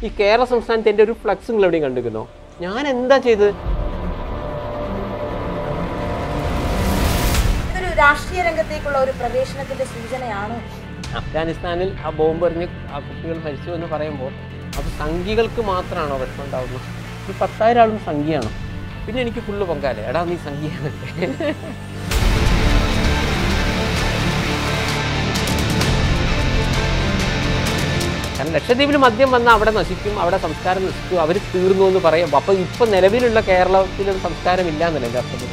ഈ കേരള സംസ്ഥാനത്ത് എൻ്റെ ഒരു ഫ്ലക്സ് നിങ്ങൾ എവിടെയും കണ്ടിരിക്കുന്നോ ഞാൻ എന്താ ചെയ്തത് ഇതൊരു രാഷ്ട്രീയ രംഗത്തേക്കുള്ള ഒരു പ്രവേശനത്തിന്റെ സൂചനയാണോ അഫ്ഗാനിസ്ഥാനിൽ ആ ബോംബ് എറിഞ്ഞ് ആ കുട്ടികൾ മരിച്ചു എന്ന് പറയുമ്പോൾ അത് സംഖ്യകൾക്ക് മാത്രമാണോ വിഷമം ഉണ്ടാവുന്നത് ഈ പത്തായിരം ആളും സംഖ്യയാണോ പിന്നെ എനിക്ക് ഫുള്ള് പൊങ്കാല എടാ നീ സംഖ്യയാണല്ലേ കാരണം ലക്ഷദ്വീപിൽ മദ്യം വന്നാൽ അവിടെ നശിക്കും അവിടെ സംസ്കാരം നശിക്കും അവർ തീർന്നു എന്ന് പറയും അപ്പോൾ ഇപ്പം നിലവിലുള്ള കേരളത്തിലും സംസ്കാരം ഇല്ല എന്നല്ല എൻ്റെ അർത്ഥത്തിൽ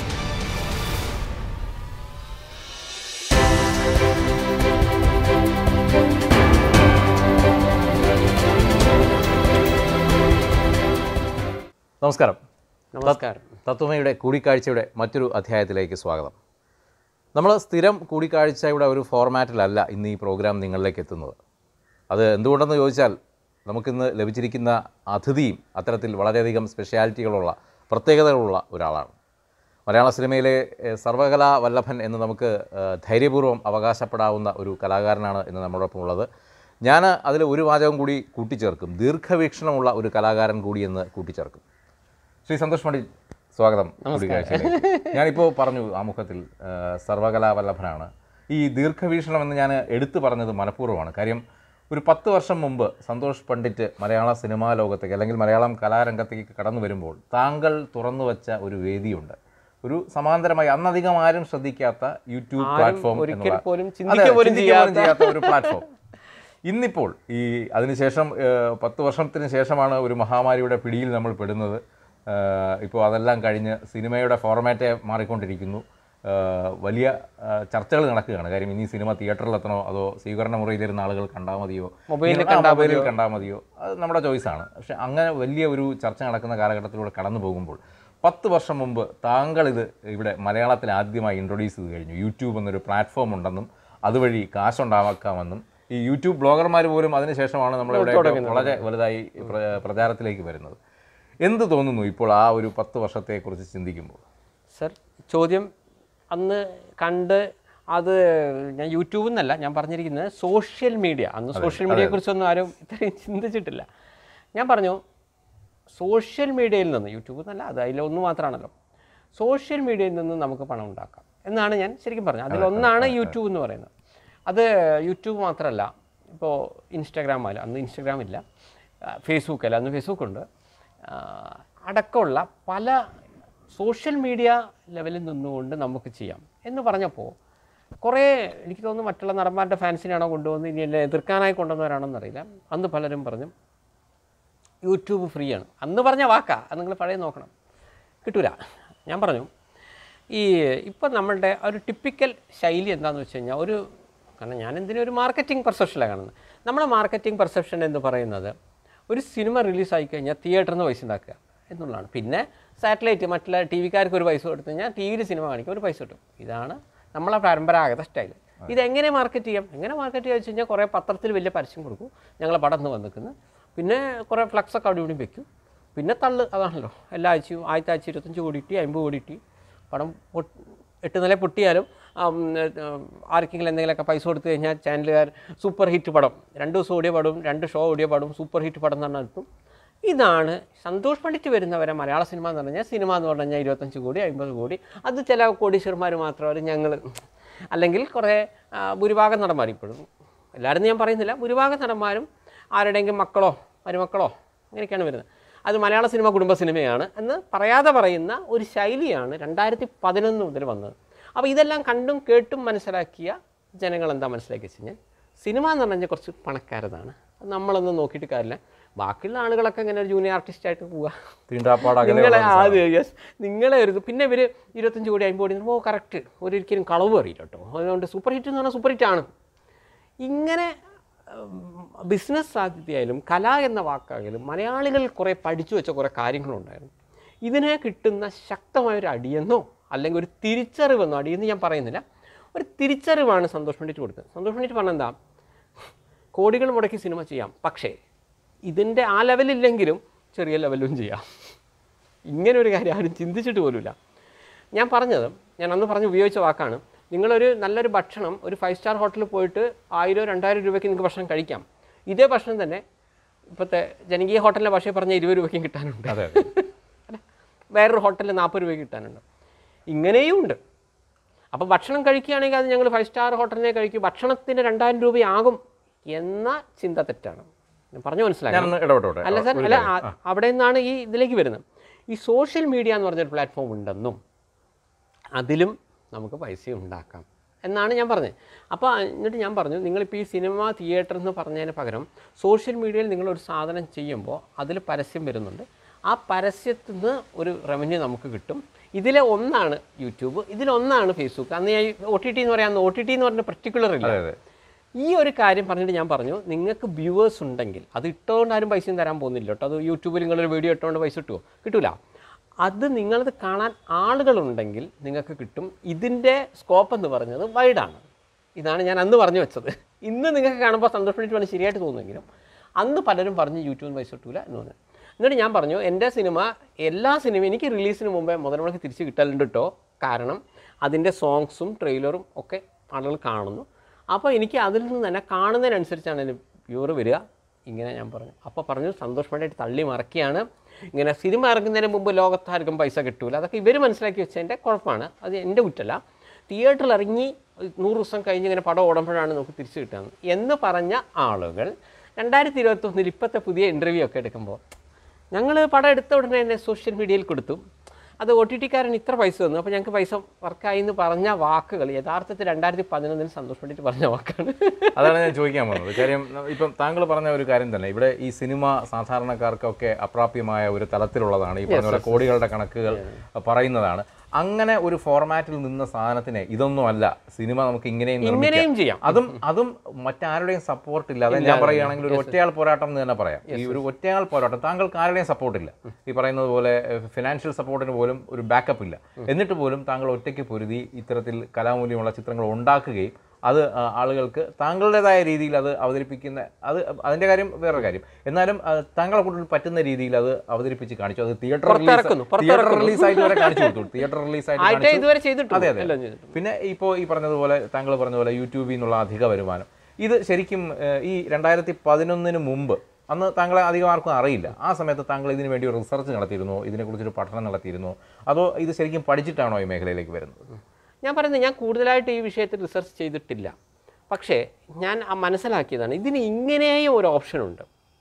നമസ്കാരം നമസ്കാരം തത്വമയുടെ കൂടിക്കാഴ്ചയുടെ മറ്റൊരു അധ്യായത്തിലേക്ക് സ്വാഗതം നമ്മൾ സ്ഥിരം കൂടിക്കാഴ്ചയുടെ ഒരു ഫോർമാറ്റിലല്ല ഇന്ന് ഈ പ്രോഗ്രാം നിങ്ങളിലേക്ക് എത്തുന്നത് അത് എന്തുകൊണ്ടെന്ന് ചോദിച്ചാൽ നമുക്കിന്ന് ലഭിച്ചിരിക്കുന്ന അതിഥിയും അത്തരത്തിൽ വളരെയധികം സ്പെഷ്യാലിറ്റികളുള്ള പ്രത്യേകതകളുള്ള ഒരാളാണ് മലയാള സിനിമയിലെ ഏഹ്, സർവകലാ വല്ലഭൻ എന്ന് നമുക്ക് ഏഹ്, ധൈര്യപൂർവ്വം അവകാശപ്പെടാവുന്ന ഒരു കലാകാരനാണ് ഇന്ന് നമ്മളോടൊപ്പം ഉള്ളത് ഞാൻ അതിൽ ഒരു വാചകം കൂടി കൂട്ടിച്ചേർക്കും ദീർഘവീക്ഷണമുള്ള ഒരു കലാകാരൻ കൂടി എന്ന് കൂട്ടിച്ചേർക്കും ശ്രീ സന്തോഷ് പണ്ഡിറ്റ് സ്വാഗതം കൂടിക്കാഴ്ചയിലേക്ക് ഞാനിപ്പോൾ പറഞ്ഞു ആമുഖത്തിൽ ആ, സർവകലാ വല്ലഭനാണ് ഈ ദീർഘവീക്ഷണം എന്ന് ഞാൻ എടുത്തു പറഞ്ഞത് മനഃപൂർവ്വമാണ് കാര്യം ഒരു പത്ത് വർഷം മുമ്പ് സന്തോഷ് പണ്ഡിറ്റ് മലയാള സിനിമാ ലോകത്തേക്ക് അല്ലെങ്കിൽ മലയാളം കലാരംഗത്തേക്ക് കടന്നു വരുമ്പോൾ താങ്കൾ തുറന്നു വെച്ച ഒരു വേദിയുണ്ട് ഒരു സമാന്തരമായി അന്നധികം ആരും ശ്രദ്ധിക്കാത്ത യൂട്യൂബ് ആരും പ്ലാറ്റ്ഫോം ഒരിക്കൽ എന്നുള്ള- പോലും അതെ, ചിന്തിക്കുക പോലും ചിന്തിക്കുക പോലും ചെയ്യാത്ത ചെയ്യാത്ത ഒരു പ്ലാറ്റ്ഫോം ഇന്നിപ്പോൾ ഈ അതിനുശേഷം ഏഹ്, പത്ത് വർഷത്തിന് ശേഷമാണ് ഒരു മഹാമാരിയുടെ പിടിയിൽ നമ്മൾ പെടുന്നത് ഏഹ്, ഇപ്പോൾ അതെല്ലാം കഴിഞ്ഞ് സിനിമയുടെ ഫോർമാറ്റേ മാറിക്കൊണ്ടിരിക്കുന്നു ഏഹ്, വലിയ ഏഹ്, ചർച്ചകൾ നടക്കുകയാണ് കാര്യം ഇനി സിനിമ തിയേറ്ററിലെത്തണോ അതോ സ്വീകരണ മുറിയിലിരുന്ന ആളുകൾ കണ്ടാൽ മതിയോ മൊബൈലിൽ ഇങ്ങനെ- ആ, കണ്ടാൽ മൊബൈലിൽ കണ്ടാൽ മതിയോ അത് നമ്മുടെ ചോയ്സാണ് പക്ഷെ അങ്ങനെ വലിയ ഒരു ചർച്ച നടക്കുന്ന കാലഘട്ടത്തിലൂടെ കടന്നു പോകുമ്പോൾ പത്ത് വർഷം മുമ്പ് താങ്കൾ ഇത് ഇവിടെ മലയാളത്തിൽ ആദ്യമായി ഇൻട്രൊഡ്യൂസ് ചെയ്ത് കഴിഞ്ഞു യൂട്യൂബ് എന്നൊരു പ്ലാറ്റ്ഫോം ഉണ്ടെന്നും അതുവഴി കാശുണ്ടാക്കാമെന്നും ഈ യൂട്യൂബ് ബ്ലോഗർമാർ പോലും അതിനുശേഷമാണ് നമ്മളിവിടെ വളരെ വലുതായി പ്ര- പ്രചാരത്തിലേക്ക് വരുന്നത് എന്ത് തോന്നുന്നു ഇപ്പോൾ ആ ഒരു പത്ത് വർഷത്തെക്കുറിച്ച് ചിന്തിക്കുമ്പോൾ സർ ചോദ്യം അന്ന് കണ്ട് അത് ഞാൻ യൂട്യൂബിൽ നിന്നല്ല ഞാൻ പറഞ്ഞിരിക്കുന്നത് സോഷ്യൽ മീഡിയ അന്ന് സോഷ്യൽ മീഡിയയെ കുറിച്ചൊന്നും ആരും ഇത്രയും ചിന്തിച്ചിട്ടില്ല ഞാൻ പറഞ്ഞു സോഷ്യൽ മീഡിയയിൽ നിന്ന് യൂട്യൂബിൽ നിന്നല്ല അത് അതിലൊന്ന് മാത്രമാണല്ലോ സോഷ്യൽ മീഡിയയിൽ നിന്ന് നമുക്ക് പണം ഉണ്ടാക്കാം എന്നാണ് ഞാൻ ശരിക്കും പറഞ്ഞത് അതിലൊന്നാണ് യൂട്യൂബ് എന്ന് പറയുന്നത് അത് യൂട്യൂബ് മാത്രമല്ല ഇപ്പോൾ ഇൻസ്റ്റാഗ്രാം ആയാലും അന്ന് ഇൻസ്റ്റാഗ്രാം ഇല്ല ഫേസ്ബുക്ക് അല്ല അന്ന് ഫേസ്ബുക്ക് ഉണ്ട് ആ, അടക്കമുള്ള പല സോഷ്യൽ മീഡിയ ലെവലിൽ നിന്നുകൊണ്ട് നമുക്ക് ചെയ്യാം എന്ന് പറഞ്ഞപ്പോൾ കുറേ എനിക്ക് തോന്നുന്നു മറ്റുള്ള നടന്മാരുടെ ഫാൻസിനാണോ കൊണ്ടുവന്ന് ഇനി എന്നെ എതിർക്കാനായി കൊണ്ടുവന്നവരാണോ എന്നറിയില്ല അന്ന് പലരും പറഞ്ഞു യൂട്യൂബ് ഫ്രീ ആണ് അന്ന് പറഞ്ഞ വാക്കാ അത് നിങ്ങൾ പഴയ നോക്കണം കിട്ടൂല ഞാൻ പറഞ്ഞു ഈ ഇപ്പം നമ്മളുടെ ഒരു ടിപ്പിക്കൽ ശൈലി എന്താണെന്ന് വെച്ച് കഴിഞ്ഞാൽ ഒരു കാരണം ഞാൻ എന്തിനും ഒരു മാർക്കറ്റിംഗ് പെർസെപ്ഷനിലാണ് കാണുന്നത് നമ്മുടെ മാർക്കറ്റിംഗ് പെർസെപ്ഷൻ എന്ന് പറയുന്നത് ഒരു സിനിമ റിലീസായി കഴിഞ്ഞാൽ തിയേറ്ററിൽ നിന്ന് പൈസ ഉണ്ടാക്കുക എന്നുള്ളതാണ് പിന്നെ സാറ്റലൈറ്റ് മറ്റുള്ള ടി വിക്കാർക്ക് ഒരു പൈസ കൊടുത്തു കഴിഞ്ഞാൽ ടി വിയിൽ സിനിമ കാണിക്കും ഒരു പൈസ കിട്ടും ഇതാണ് നമ്മളെ പരമ്പരാഗത സ്റ്റൈൽ ഇതെങ്ങനെ മാർക്കറ്റ് ചെയ്യാം എങ്ങനെ മാർക്കറ്റ് ചെയ്യാന്ന് വെച്ച് കഴിഞ്ഞാൽ കുറേ പത്രത്തിൽ വലിയ പരസ്യം കൊടുക്കും ഞങ്ങളെ പടം എന്ന് വന്നിക്കുന്നു പിന്നെ കുറേ ഫ്ലക്സൊക്കെ അവിടെ ഇവിടെ വെക്കും പിന്നെ തള്ള് അതാണല്ലോ എല്ലാ ആഴ്ചയും ആദ്യത്തെ ആഴ്ച ഇരുപത്തഞ്ച് കോടി ഇട്ടി അമ്പത് കോടി ഇട്ടി പടം പൊട്ട് എട്ട് നില പൊട്ടിയാലും ആം, ഏർ, ആർക്കെങ്കിലും എന്തെങ്കിലുമൊക്കെ പൈസ കൊടുത്തു കഴിഞ്ഞാൽ ചാനലുകാർ സൂപ്പർ ഹിറ്റ് പടം രണ്ട് ദിവസം ഓടിയ പടവും രണ്ട് ഷോ ഓടിയ പടവും സൂപ്പർ ഹിറ്റ് പടം എന്ന് പറഞ്ഞാൽ കിട്ടും ഇതാണ് സന്തോഷ് പണ്ഡിറ്റ് വരുന്നവരെ മലയാള സിനിമ എന്ന് പറഞ്ഞാൽ സിനിമ എന്ന് പറഞ്ഞു കഴിഞ്ഞാൽ ഇരുപത്തഞ്ച് കോടി അമ്പത് കോടി അത് ചില കോടീശ്വരന്മാർ മാത്രമല്ല ഞങ്ങൾ അല്ലെങ്കിൽ കുറേ ആ, ഭൂരിഭാഗം നടന്മാർ ഇപ്പോഴും എല്ലാവരും ഞാൻ പറയുന്നില്ല ഭൂരിഭാഗം നടന്മാരും ആരുടെയെങ്കിലും മക്കളോ മരുമക്കളോ അങ്ങനെയൊക്കെയാണ് വരുന്നത് അത് മലയാള സിനിമ കുടുംബ സിനിമയാണ് എന്ന് പറയാതെ പറയുന്ന ഒരു ശൈലിയാണ് രണ്ടായിരത്തി പതിനൊന്ന് മുതൽ വന്നത് അപ്പോൾ ഇതെല്ലാം കണ്ടും കേട്ടും മനസ്സിലാക്കിയ ജനങ്ങൾ എന്താ മനസ്സിലാക്കി വെച്ച് കഴിഞ്ഞാൽ സിനിമ എന്ന് പറഞ്ഞാൽ കുറച്ച് പണക്കാരതാണ് അത് നമ്മളൊന്നും നോക്കിയിട്ട് കാര്യമില്ല ബാക്കിയുള്ള ആളുകളൊക്കെ ഇങ്ങനെ ഒരു ജൂനിയർ ആർട്ടിസ്റ്റായിട്ട് പോവുക തീണ്ടാപ്പാട് അകലെ നിങ്ങളെ അത് യെസ് നിങ്ങളെ ഒരു പിന്നെ ഇവർ ഇരുപത്തഞ്ച് കോടി അമ്പത് കോടി ഓ കറക്റ്റ് ഒരിക്കലും കളവ് അറിയില്ല കേട്ടോ അതുകൊണ്ട് സൂപ്പർ ഹിറ്റ് എന്ന് പറഞ്ഞാൽ സൂപ്പർ ഹിറ്റ് ആണ് ഇങ്ങനെ ബിസിനസ് സാധ്യതയായാലും കല എന്ന വാക്കായാലും മലയാളികൾ കുറേ പഠിച്ചു വെച്ച കുറേ കാര്യങ്ങളുണ്ടായിരുന്നു ഇതിനെ കിട്ടുന്ന ശക്തമായൊരു അടിയെന്നോ അല്ലെങ്കിൽ ഒരു തിരിച്ചറിവെന്നോ അടിയെന്ന് ഞാൻ പറയുന്നില്ല ഒരു തിരിച്ചറിവാണ് സന്തോഷ് പണ്ഡിറ്റ് കൊടുത്തത് സന്തോഷ് പണ്ഡിറ്റ് പറഞ്ഞെന്താ കോടികൾ മുടക്കി സിനിമ ചെയ്യാം പക്ഷേ ഇതിൻ്റെ ആ ലെവലില്ലെങ്കിലും ചെറിയ ലെവലും ചെയ്യാം ഇങ്ങനെ ഒരു കാര്യം ആരും ചിന്തിച്ചിട്ട് പോലുമില്ല ഞാൻ പറഞ്ഞത് ഞാൻ അന്ന് പറഞ്ഞ് ഉപയോഗിച്ച വാക്കാണ് നിങ്ങളൊരു നല്ലൊരു ഭക്ഷണം ഒരു ഫൈവ് സ്റ്റാർ ഹോട്ടലിൽ പോയിട്ട് ആയിരം രണ്ടായിരം രൂപയ്ക്ക് നിങ്ങൾക്ക് ഭക്ഷണം കഴിക്കാം ഇതേ ഭക്ഷണം തന്നെ ഇപ്പോഴത്തെ ജനകീയ ഹോട്ടലിലെ ഭാഷയിൽ പറഞ്ഞ ഇരുപത് രൂപയ്ക്കും കിട്ടാനുണ്ട് അതെ അതെ അല്ല വേറൊരു ഹോട്ടലിൽ നാൽപ്പത് രൂപയ്ക്ക് കിട്ടാനുണ്ട് ഇങ്ങനെയും ഉണ്ട് അപ്പോൾ ഭക്ഷണം കഴിക്കുകയാണെങ്കിൽ അത് ഞങ്ങൾ ഫൈവ് സ്റ്റാർ ഹോട്ടലിനെ കഴിക്കും ഭക്ഷണത്തിന് രണ്ടായിരം രൂപയാകും എന്ന ചിന്ത തെറ്റാണ് ഞാൻ പറഞ്ഞു മനസ്സിലാക്കി ഞാനൊന്ന് ഇടപെട്ടോട്ടെ അല്ല സാർ ഒരു അല്ല കാര്യം. ആ- അവിടെ നിന്നാണ് ഈ ഇതിലേക്ക് വരുന്നത് ഈ സോഷ്യൽ മീഡിയ എന്ന് പറഞ്ഞൊരു പ്ലാറ്റ്ഫോം ഉണ്ടെന്നും അതിലും നമുക്ക് പൈസ ഉണ്ടാക്കാം എന്നാണ് ഞാൻ പറഞ്ഞത് അപ്പോൾ എന്നിട്ട് ഞാൻ പറഞ്ഞു നിങ്ങളിപ്പോൾ ഈ സിനിമ തിയേറ്റർ എന്ന് പറഞ്ഞതിന് പകരം സോഷ്യൽ മീഡിയയിൽ നിങ്ങളൊരു സാധനം ചെയ്യുമ്പോൾ അതിൽ പരസ്യം വരുന്നുണ്ട് ആ പരസ്യത്തിൽ നിന്ന് ഒരു റവന്യൂ നമുക്ക് കിട്ടും ഇതിലെ ഒന്നാണ് യൂട്യൂബ് ഇതിലൊന്നാണ് ഫേസ്ബുക്ക് അന്ന് ഞാൻ ഒ ടി ടി എന്ന് പറയാൻ ഒ ടി ടി എന്ന് പറഞ്ഞ പർട്ടിക്കുലർ ഇല്ല അതെ അതെ ഈ ഒരു കാര്യം പറഞ്ഞിട്ട് ഞാൻ പറഞ്ഞു നിങ്ങൾക്ക് വ്യൂവേഴ്സ് ഉണ്ടെങ്കിൽ അത് ഇട്ടുകൊണ്ട് ആരും പൈസയും തരാൻ പോകുന്നില്ല കേട്ടോ അത് യൂട്യൂബിൽ നിങ്ങളൊരു വീഡിയോ ഇട്ടുകൊണ്ട് പൈസ കിട്ടുമോ കിട്ടൂല അത് നിങ്ങളത് കാണാൻ ആളുകളുണ്ടെങ്കിൽ നിങ്ങൾക്ക് കിട്ടും ഇതിൻ്റെ സ്കോപ്പ് എന്ന് പറഞ്ഞത് വൈഡാണ് ഇതാണ് ഞാൻ അന്ന് പറഞ്ഞു വെച്ചത് ഇന്ന് നിങ്ങൾക്ക് കാണുമ്പോൾ സന്തോഷപ്പെട്ടിട്ട് വേണം ശരിയായിട്ട് തോന്നുമെങ്കിലും അന്ന് പലരും പറഞ്ഞ് യൂട്യൂബിൽ പൈസ കിട്ടൂല എന്ന് പറഞ്ഞു എന്നിട്ട് ഞാൻ പറഞ്ഞു എൻ്റെ സിനിമ എല്ലാ സിനിമയും എനിക്ക് റിലീസിന് മുമ്പേ മുതൽ മുടക്ക് തിരിച്ച് കിട്ടലുണ്ട് കേട്ടോ കാരണം അതിൻ്റെ സോങ്സും ട്രെയിലറും ഒക്കെ ആളുകൾ കാണുന്നു അപ്പോൾ എനിക്ക് അതിൽ നിന്ന് തന്നെ കാണുന്നതിനനുസരിച്ചാണ് എൻ്റെ വ്യൂവർ വരിക ഇങ്ങനെ ഞാൻ പറഞ്ഞു അപ്പോൾ പറഞ്ഞു സന്തോഷമായിട്ട് തള്ളി മറക്കുകയാണ് ഇങ്ങനെ സിനിമ ഇറങ്ങുന്നതിന് മുമ്പ് ലോകത്താർക്കും പൈസ കിട്ടൂല അതൊക്കെ ഇവർ മനസ്സിലാക്കി വെച്ചതിൻ്റെ കുഴപ്പമാണ് അത് എൻ്റെ കുറ്റല്ല തിയേറ്ററിൽ ഇറങ്ങി നൂറ് ദിവസം കഴിഞ്ഞ് ഇങ്ങനെ പടം ഓടുമ്പോഴാണ് നമുക്ക് തിരിച്ചു കിട്ടുന്നത് എന്ന് പറഞ്ഞ ആളുകൾ രണ്ടായിരത്തി ഇരുപത്തൊന്നിൽ ഇപ്പോഴത്തെ പുതിയ ഇൻ്റർവ്യൂ ഒക്കെ എടുക്കുമ്പോൾ ഞങ്ങൾ പടം എടുത്ത ഉടനെ തന്നെ സോഷ്യൽ മീഡിയയിൽ കൊടുത്തു അത് ഒ ടി ടിക്കാരൻ ഇത്ര പൈസ തന്നു അപ്പോൾ ഞങ്ങൾക്ക് പൈസ വർക്കായി എന്ന് പറഞ്ഞ വാക്കുകൾ യഥാർത്ഥത്തിൽ രണ്ടായിരത്തി പതിനൊന്നിൽ സന്തോഷപ്പെട്ടിട്ട് പറഞ്ഞ വാക്കാണ് അതാണ് ഞാൻ ചോദിക്കാൻ വന്നത് കാര്യം ഇപ്പം താങ്കൾ പറഞ്ഞ ഒരു കാര്യം തന്നെ ഇവിടെ ഈ സിനിമ സാധാരണക്കാർക്കൊക്കെ അപ്രാപ്യമായ ഒരു തലത്തിലുള്ളതാണ് ഈ പറഞ്ഞ പോലെ കോടികളുടെ കണക്കുകൾ പറയുന്നതാണ് അങ്ങനെ ഒരു ഫോർമാറ്റിൽ നിന്ന സാധനത്തിനെ ഇതൊന്നും അല്ല സിനിമ നമുക്ക് ഇങ്ങനെയും നിർമ്മിക്കാം. ഇങ്ങനെയും ചെയ്യാം അതും അതും മറ്റാരുടെയും സപ്പോർട്ട് ഇല്ലാതെ ഞാൻ പറയുകയാണെങ്കിൽ ഒരു ഒറ്റയാൾ പോരാട്ടം എന്ന് തന്നെ പറയാം ഈ ഒരു ഒറ്റയാൾ പോരാട്ടം താങ്കൾക്ക് ആരുടെയും സപ്പോർട്ട് ഇല്ല ഈ പറയുന്നത് പോലെ ഫിനാൻഷ്യൽ സപ്പോർട്ടിന് പോലും ഒരു ബാക്കപ്പ് ഇല്ല എന്നിട്ട് പോലും താങ്കൾ ഒറ്റയ്ക്ക് പൊരുതി ഇത്തരത്തിൽ കലാമൂല്യമുള്ള ചിത്രങ്ങൾ ഉണ്ടാക്കുകയും അത് ആ, ആളുകൾക്ക് താങ്കളുടേതായ രീതിയിൽ അത് അവതരിപ്പിക്കുന്ന അത് അതിന്റെ കാര്യം വേറൊരു കാര്യം എന്നാലും ആ, താങ്കളെ കൂടുതൽ പറ്റുന്ന രീതിയിൽ അത് അവതരിപ്പിച്ച് കാണിച്ചു അത് തിയേറ്റർ പുറത്തിറക്കുന്നു, റിലീസ് തിയേറ്റർ പുറത്തിറക്കുന്നു. റിലീസ് ആയിട്ട് വരെ കാണിച്ചു കൊടുത്തു തിയേറ്റർ റിലീസ് ആയിട്ട് ആയിട്ടേ കാണിച്ചു. ഇതുവരെ ചെയ്തിട്ടുള്ളൂ. അതെ അതെ എല്ലാം ചെയ്തിട്ടുണ്ട്. പിന്നെ ഇപ്പോൾ ഈ പറഞ്ഞതുപോലെ താങ്കൾ പറഞ്ഞ പോലെ യൂട്യൂബിൽ നിന്നുള്ള അധിക വരുമാനം ഇത് ശരിക്കും ഏഹ്, ഈ രണ്ടായിരത്തി പതിനൊന്നിന് മുമ്പ് അന്ന് താങ്കളെ അധികം ആർക്കും അറിയില്ല ആ സമയത്ത് താങ്കൾ ഇതിനു വേണ്ടി ഒരു റിസർച്ച് നടത്തിയിരുന്നോ ഇതിനെക്കുറിച്ചൊരു പഠനം നടത്തിയിരുന്നോ അതോ ഇത് ശരിക്കും പഠിച്ചിട്ടാണോ ഈ മേഖലയിലേക്ക് വരുന്നത് ഞാൻ പറയുന്നത് ഞാൻ കൂടുതലായിട്ട് ഈ വിഷയത്തിൽ റിസർച്ച് ചെയ്തിട്ടില്ല പക്ഷേ ഞാൻ ആ മനസ്സിലാക്കിയതാണ് ഇതിന് ഇങ്ങനെയും ഒരു ഓപ്ഷനുണ്ട്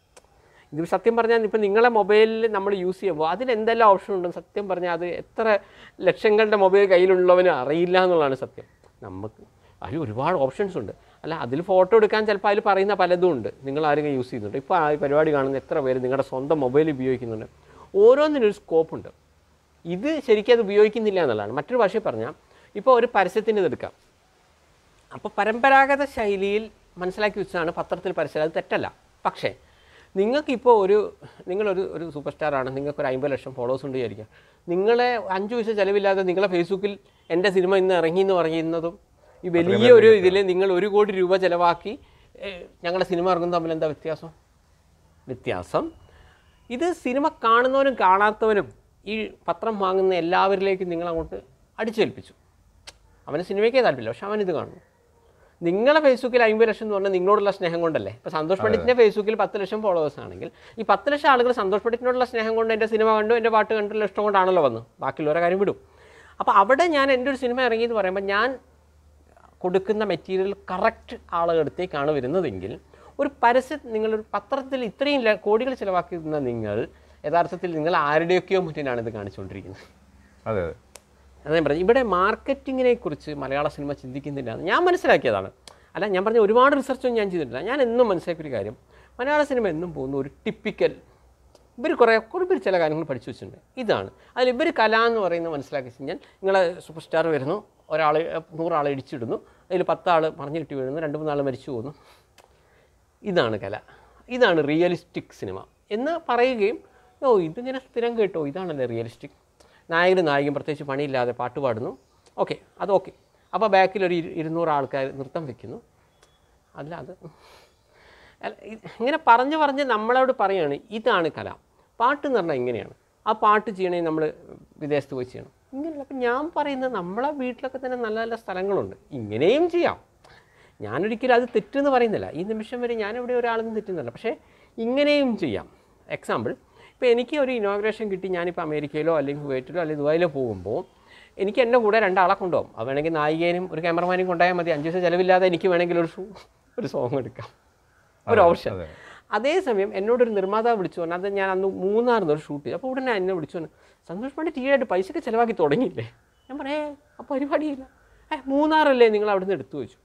ഇത് സത്യം പറഞ്ഞാൽ ഇപ്പം നിങ്ങളെ മൊബൈലിൽ നമ്മൾ യൂസ് ചെയ്യുമ്പോൾ അതിന് എന്തെല്ലാം ഓപ്ഷൻ ഉണ്ടെന്ന് സത്യം പറഞ്ഞാൽ അത് എത്ര ലക്ഷങ്ങളുടെ മൊബൈൽ കയ്യിലുള്ളവന് അറിയില്ല എന്നുള്ളതാണ് സത്യം നമുക്ക് അതിൽ ഒരുപാട് ഓപ്ഷൻസ് ഉണ്ട് അല്ല അതിൽ ഫോട്ടോ എടുക്കാൻ ചിലപ്പോൾ അതിൽ പറയുന്ന പലതും ഉണ്ട് നിങ്ങൾ ആരെങ്കിലും യൂസ് ചെയ്യുന്നുണ്ട് ഇപ്പോൾ ആ പരിപാടി കാണുന്ന എത്ര പേര് നിങ്ങളുടെ സ്വന്തം മൊബൈൽ ഉപയോഗിക്കുന്നുണ്ട് ഓരോന്നിനൊരു സ്കോപ്പ് ഉണ്ട് ഇത് ശരിക്കും അത് ഉപയോഗിക്കുന്നില്ല എന്നുള്ളതാണ് മറ്റൊരു ഭാഷയിൽ പറഞ്ഞാൽ ഇപ്പോൾ ഒരു പരസ്യത്തിൻ്റെ ഇതെടുക്കാം അപ്പോൾ പരമ്പരാഗത ശൈലിയിൽ മനസ്സിലാക്കി വെച്ചതാണ് പത്രത്തിൽ പരസ്യം അത് തെറ്റല്ല പക്ഷേ നിങ്ങൾക്കിപ്പോൾ ഒരു നിങ്ങളൊരു ഒരു സൂപ്പർ സ്റ്റാറാണ് നിങ്ങൾക്ക് ഒരു അമ്പത് ലക്ഷം ഫോളോവേഴ്സ് ഉണ്ട് വിചാരിക്കുക നിങ്ങളെ അഞ്ച് പൈസ ചിലവില്ലാതെ നിങ്ങളെ ഫേസ്ബുക്കിൽ എൻ്റെ സിനിമ ഇന്ന് ഇറങ്ങി എന്ന് പറയുന്നതും ഈ വലിയ ഒരു ഇതിൽ നിങ്ങൾ ഒരു കോടി രൂപ ചിലവാക്കി ഏഹ്, ഞങ്ങളുടെ സിനിമ ഇറങ്ങുന്നത് തമ്മിൽ എന്താ വ്യത്യാസം വ്യത്യാസം ഇത് സിനിമ കാണുന്നവനും കാണാത്തവനും ഈ പത്രം വാങ്ങുന്ന എല്ലാവരിലേക്കും നിങ്ങൾ അങ്ങോട്ട് അടിച്ചേൽപ്പിച്ചു അവന് സിനിമയ്ക്കേ താല്പര്യമില്ല പക്ഷെ അവൻ ഇത് കാണുന്നു നിങ്ങളെ ഫേസ്ബുക്കിൽ അമ്പത് ലക്ഷം എന്ന് പറഞ്ഞാൽ നിങ്ങളോടുള്ള സ്നേഹം കൊണ്ടല്ലേ ഇപ്പോൾ സന്തോഷ് പണ്ഡിറ്റിൻ്റെ ഫേസ്ബുക്കിൽ പത്ത് ലക്ഷം ഫോളോവേഴ്സ് ആണെങ്കിൽ ഈ പത്ത് ലക്ഷം ആളുകൾ സന്തോഷ് പണ്ഡിറ്റിനോടുള്ള സ്നേഹം കൊണ്ട് എൻ്റെ സിനിമ കണ്ടു എൻ്റെ പാട്ട് കണ്ടുള്ള ഇഷ്ടം കൊണ്ടാണല്ലോ വന്നു ബാക്കിയുള്ളവരെ കാര്യം വിടും അപ്പോൾ അവിടെ ഞാൻ എൻ്റെ ഒരു സിനിമ ഇറങ്ങി എന്ന് പറയുമ്പോൾ ഞാൻ കൊടുക്കുന്ന മെറ്റീരിയൽ കറക്റ്റ് ആളുകളടുത്തേക്കാണ് വരുന്നതെങ്കിൽ ഒരു പരസ്യം നിങ്ങളൊരു പത്രത്തിൽ ഇത്രയും ല- കോടികൾ ചിലവാക്കുന്ന നിങ്ങൾ യഥാർത്ഥത്തിൽ നിങ്ങൾ ആരുടെയൊക്കെയോ മുന്നിലാണ് ഇത് കാണിച്ചുകൊണ്ടിരിക്കുന്നത് അതെ അതെ അതാ ഞാൻ പറഞ്ഞു ഇവിടെ മാർക്കറ്റിങ്ങിനെ കുറിച്ച് മലയാള സിനിമ ചിന്തിക്കുന്നില്ല എന്ന് ഞാൻ മനസ്സിലാക്കിയതാണ് അല്ല ഞാൻ പറഞ്ഞ ഒരുപാട് റിസർച്ചൊന്നും ഞാൻ ചെയ്തിട്ടില്ല ഞാൻ എന്നും മനസ്സിലാക്കിയൊരു കാര്യം മലയാള സിനിമ എന്നും പോകുന്ന ഒരു ടിപ്പിക്കൽ ഇവർ കുറേ കുറേ പേര് ചില കാര്യങ്ങൾ പഠിച്ചു വെച്ചിട്ടുണ്ട് ഇതാണ് അതിൽ ഇവർ കല എന്ന് പറയുന്നത് മനസ്സിലാക്കി കഴിഞ്ഞാൽ നിങ്ങളെ സൂപ്പർ സ്റ്റാർ വരുന്നു ഒരാൾ നൂറാളെ ഇടിച്ചിടുന്നു അതിൽ പത്താൾ മറിഞ്ഞു കിട്ടി വീഴുന്നു രണ്ട് മൂന്നാൾ മരിച്ചു പോകുന്നു ഇതാണ് കല ഇതാണ് റിയലിസ്റ്റിക് സിനിമ എന്ന് പറയുകയും ഓ ഇതിങ്ങനെ സ്ഥിരം കേട്ടോ ഇതാണല്ലേ റിയലിസ്റ്റിക് നായകനും നായികയും പ്രത്യേകിച്ച് പണിയില്ലാതെ പാട്ട് പാടുന്നു ഓക്കെ അത് ഓക്കെ അപ്പോൾ ബാക്കിൽ ഒരു ഇരു- ഇരുന്നൂറ് ആൾക്കാർ നൃത്തം വെക്കുന്നു അല്ല അത് അല്ല, ഇത് ഇങ്ങനെ പറഞ്ഞ് പറഞ്ഞ് നമ്മളോട് പറയുകയാണ് ഇതാണ് കല പാട്ട് എന്ന് പറഞ്ഞാൽ ഇങ്ങനെയാണ് ആ പാട്ട് ചെയ്യണമെങ്കിൽ നമ്മൾ വിദേശത്ത് പോയി ചെയ്യണം ഇങ്ങനെയല്ല അപ്പം ഞാൻ പറയുന്നത് നമ്മളെ വീട്ടിലൊക്കെ തന്നെ നല്ല നല്ല സ്ഥലങ്ങളുണ്ട് ഇങ്ങനെയും ചെയ്യാം ഞാനൊരിക്കലും അത് തെറ്റെന്ന് പറയുന്നില്ല ഈ നിമിഷം വരെ ഞാനിവിടെ ഒരാളൊന്നും തെറ്റുന്നില്ല പക്ഷേ ഇങ്ങനെയും ചെയ്യാം എക്സാമ്പിൾ ഇപ്പോൾ എനിക്ക് ഒരു ഇനോഗ്രേഷൻ കിട്ടി ഞാനിപ്പോൾ അമേരിക്കയിലോ അല്ലെങ്കിൽ കുവൈറ്റിലോ അല്ലെങ്കിൽ ദുബായിലോ പോകുമ്പോൾ എനിക്ക് എൻ്റെ കൂടെ രണ്ടാളെ കൊണ്ടുപോകും അത് വേണമെങ്കിൽ നായികേനും ഒരു ക്യാമറമാനും കൊണ്ടുപോയാൽ മതി അഞ്ച് ദിവസം ചിലവില്ലാതെ എനിക്ക് വേണമെങ്കിൽ ഒരു ഷൂ ഒരു സോങ് എടുക്കാം ഒരു ഓപ്ഷൻ അതെ. അതേസമയം എന്നോടൊരു നിർമ്മാതാവ് വിളിച്ചു പറഞ്ഞു അത് ഞാൻ അന്ന് മൂന്നാറിന്ന് ഒരു ഷൂട്ട് ചെയ്തു അപ്പോൾ ഉടനെ എന്നെ വിളിച്ചു പറഞ്ഞു സന്തോഷ് പണ്ട് ടീയായിട്ട് പൈസയൊക്കെ ചിലവാക്കി തുടങ്ങിയില്ലേ ഞാൻ പറയേ ആ പരിപാടിയില്ല ഏ മൂന്നാറല്ലേ നിങ്ങൾ അവിടുന്ന് എടുത്തു വെച്ചു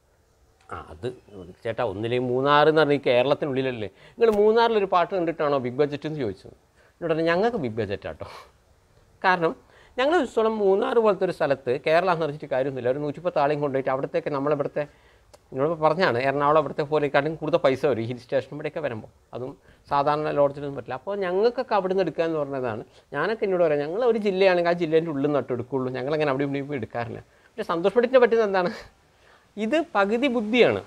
ആ അത് ചേട്ടാ ഒന്നിലേ മൂന്നാർ എന്ന് പറഞ്ഞാൽ ഈ കേരളത്തിനുള്ളിലല്ലേ നിങ്ങൾ മൂന്നാറിലൊരു പാട്ട് കണ്ടിട്ടാണോ ബിഗ് ബഡ്ജറ്റ് എന്ന് ചോദിച്ചത് എന്നോട് പറഞ്ഞു ഞങ്ങൾക്ക് ബിഗ് ബഡ്ജറ്റ് ആട്ടോ കാരണം ഞങ്ങൾ സ്ഥലം മൂന്നാർ പോലത്തെ ഒരു സ്ഥലത്ത് കേരളം എന്ന് പറഞ്ഞിട്ട് കാര്യമൊന്നുമില്ല ഒരു നൂറ്റിപ്പത്ത് ആളെയും കൊണ്ടുപോയിട്ട് അവിടത്തേക്ക് നമ്മളിവിടുത്തെ നിങ്ങളിപ്പോൾ പറഞ്ഞാണ് എറണാകുളം അവിടുത്തെ പോലെക്കാട്ടും കൂടുതൽ പൈസ വരും ഈ ഹിൽ സ്റ്റേഷൻ ഇവിടെയൊക്കെ വരുമ്പോൾ അതും സാധാരണ ലോഡ്ജിലൊന്നും പറ്റില്ല അപ്പോൾ ഞങ്ങൾക്കൊക്കെ അവിടെ നിന്ന് എടുക്കുക എന്ന് പറഞ്ഞതാണ് ഞാനൊക്കെ എന്നോട് പറയാം ഞങ്ങൾ ഒരു ജില്ലയാണെങ്കിൽ ആ ജില്ലേൻ്റെ ഉള്ളിൽ നട്ട് എടുക്കുള്ളൂ ഞങ്ങളങ്ങനെ അവിടെ ഇവിടെ പോയി എടുക്കാറില്ല പക്ഷേ സന്തോഷ് പടിറ്റിനെ പറ്റുന്നത് എന്താണ് ഇത് പകുതി ബുദ്ധിയാണ്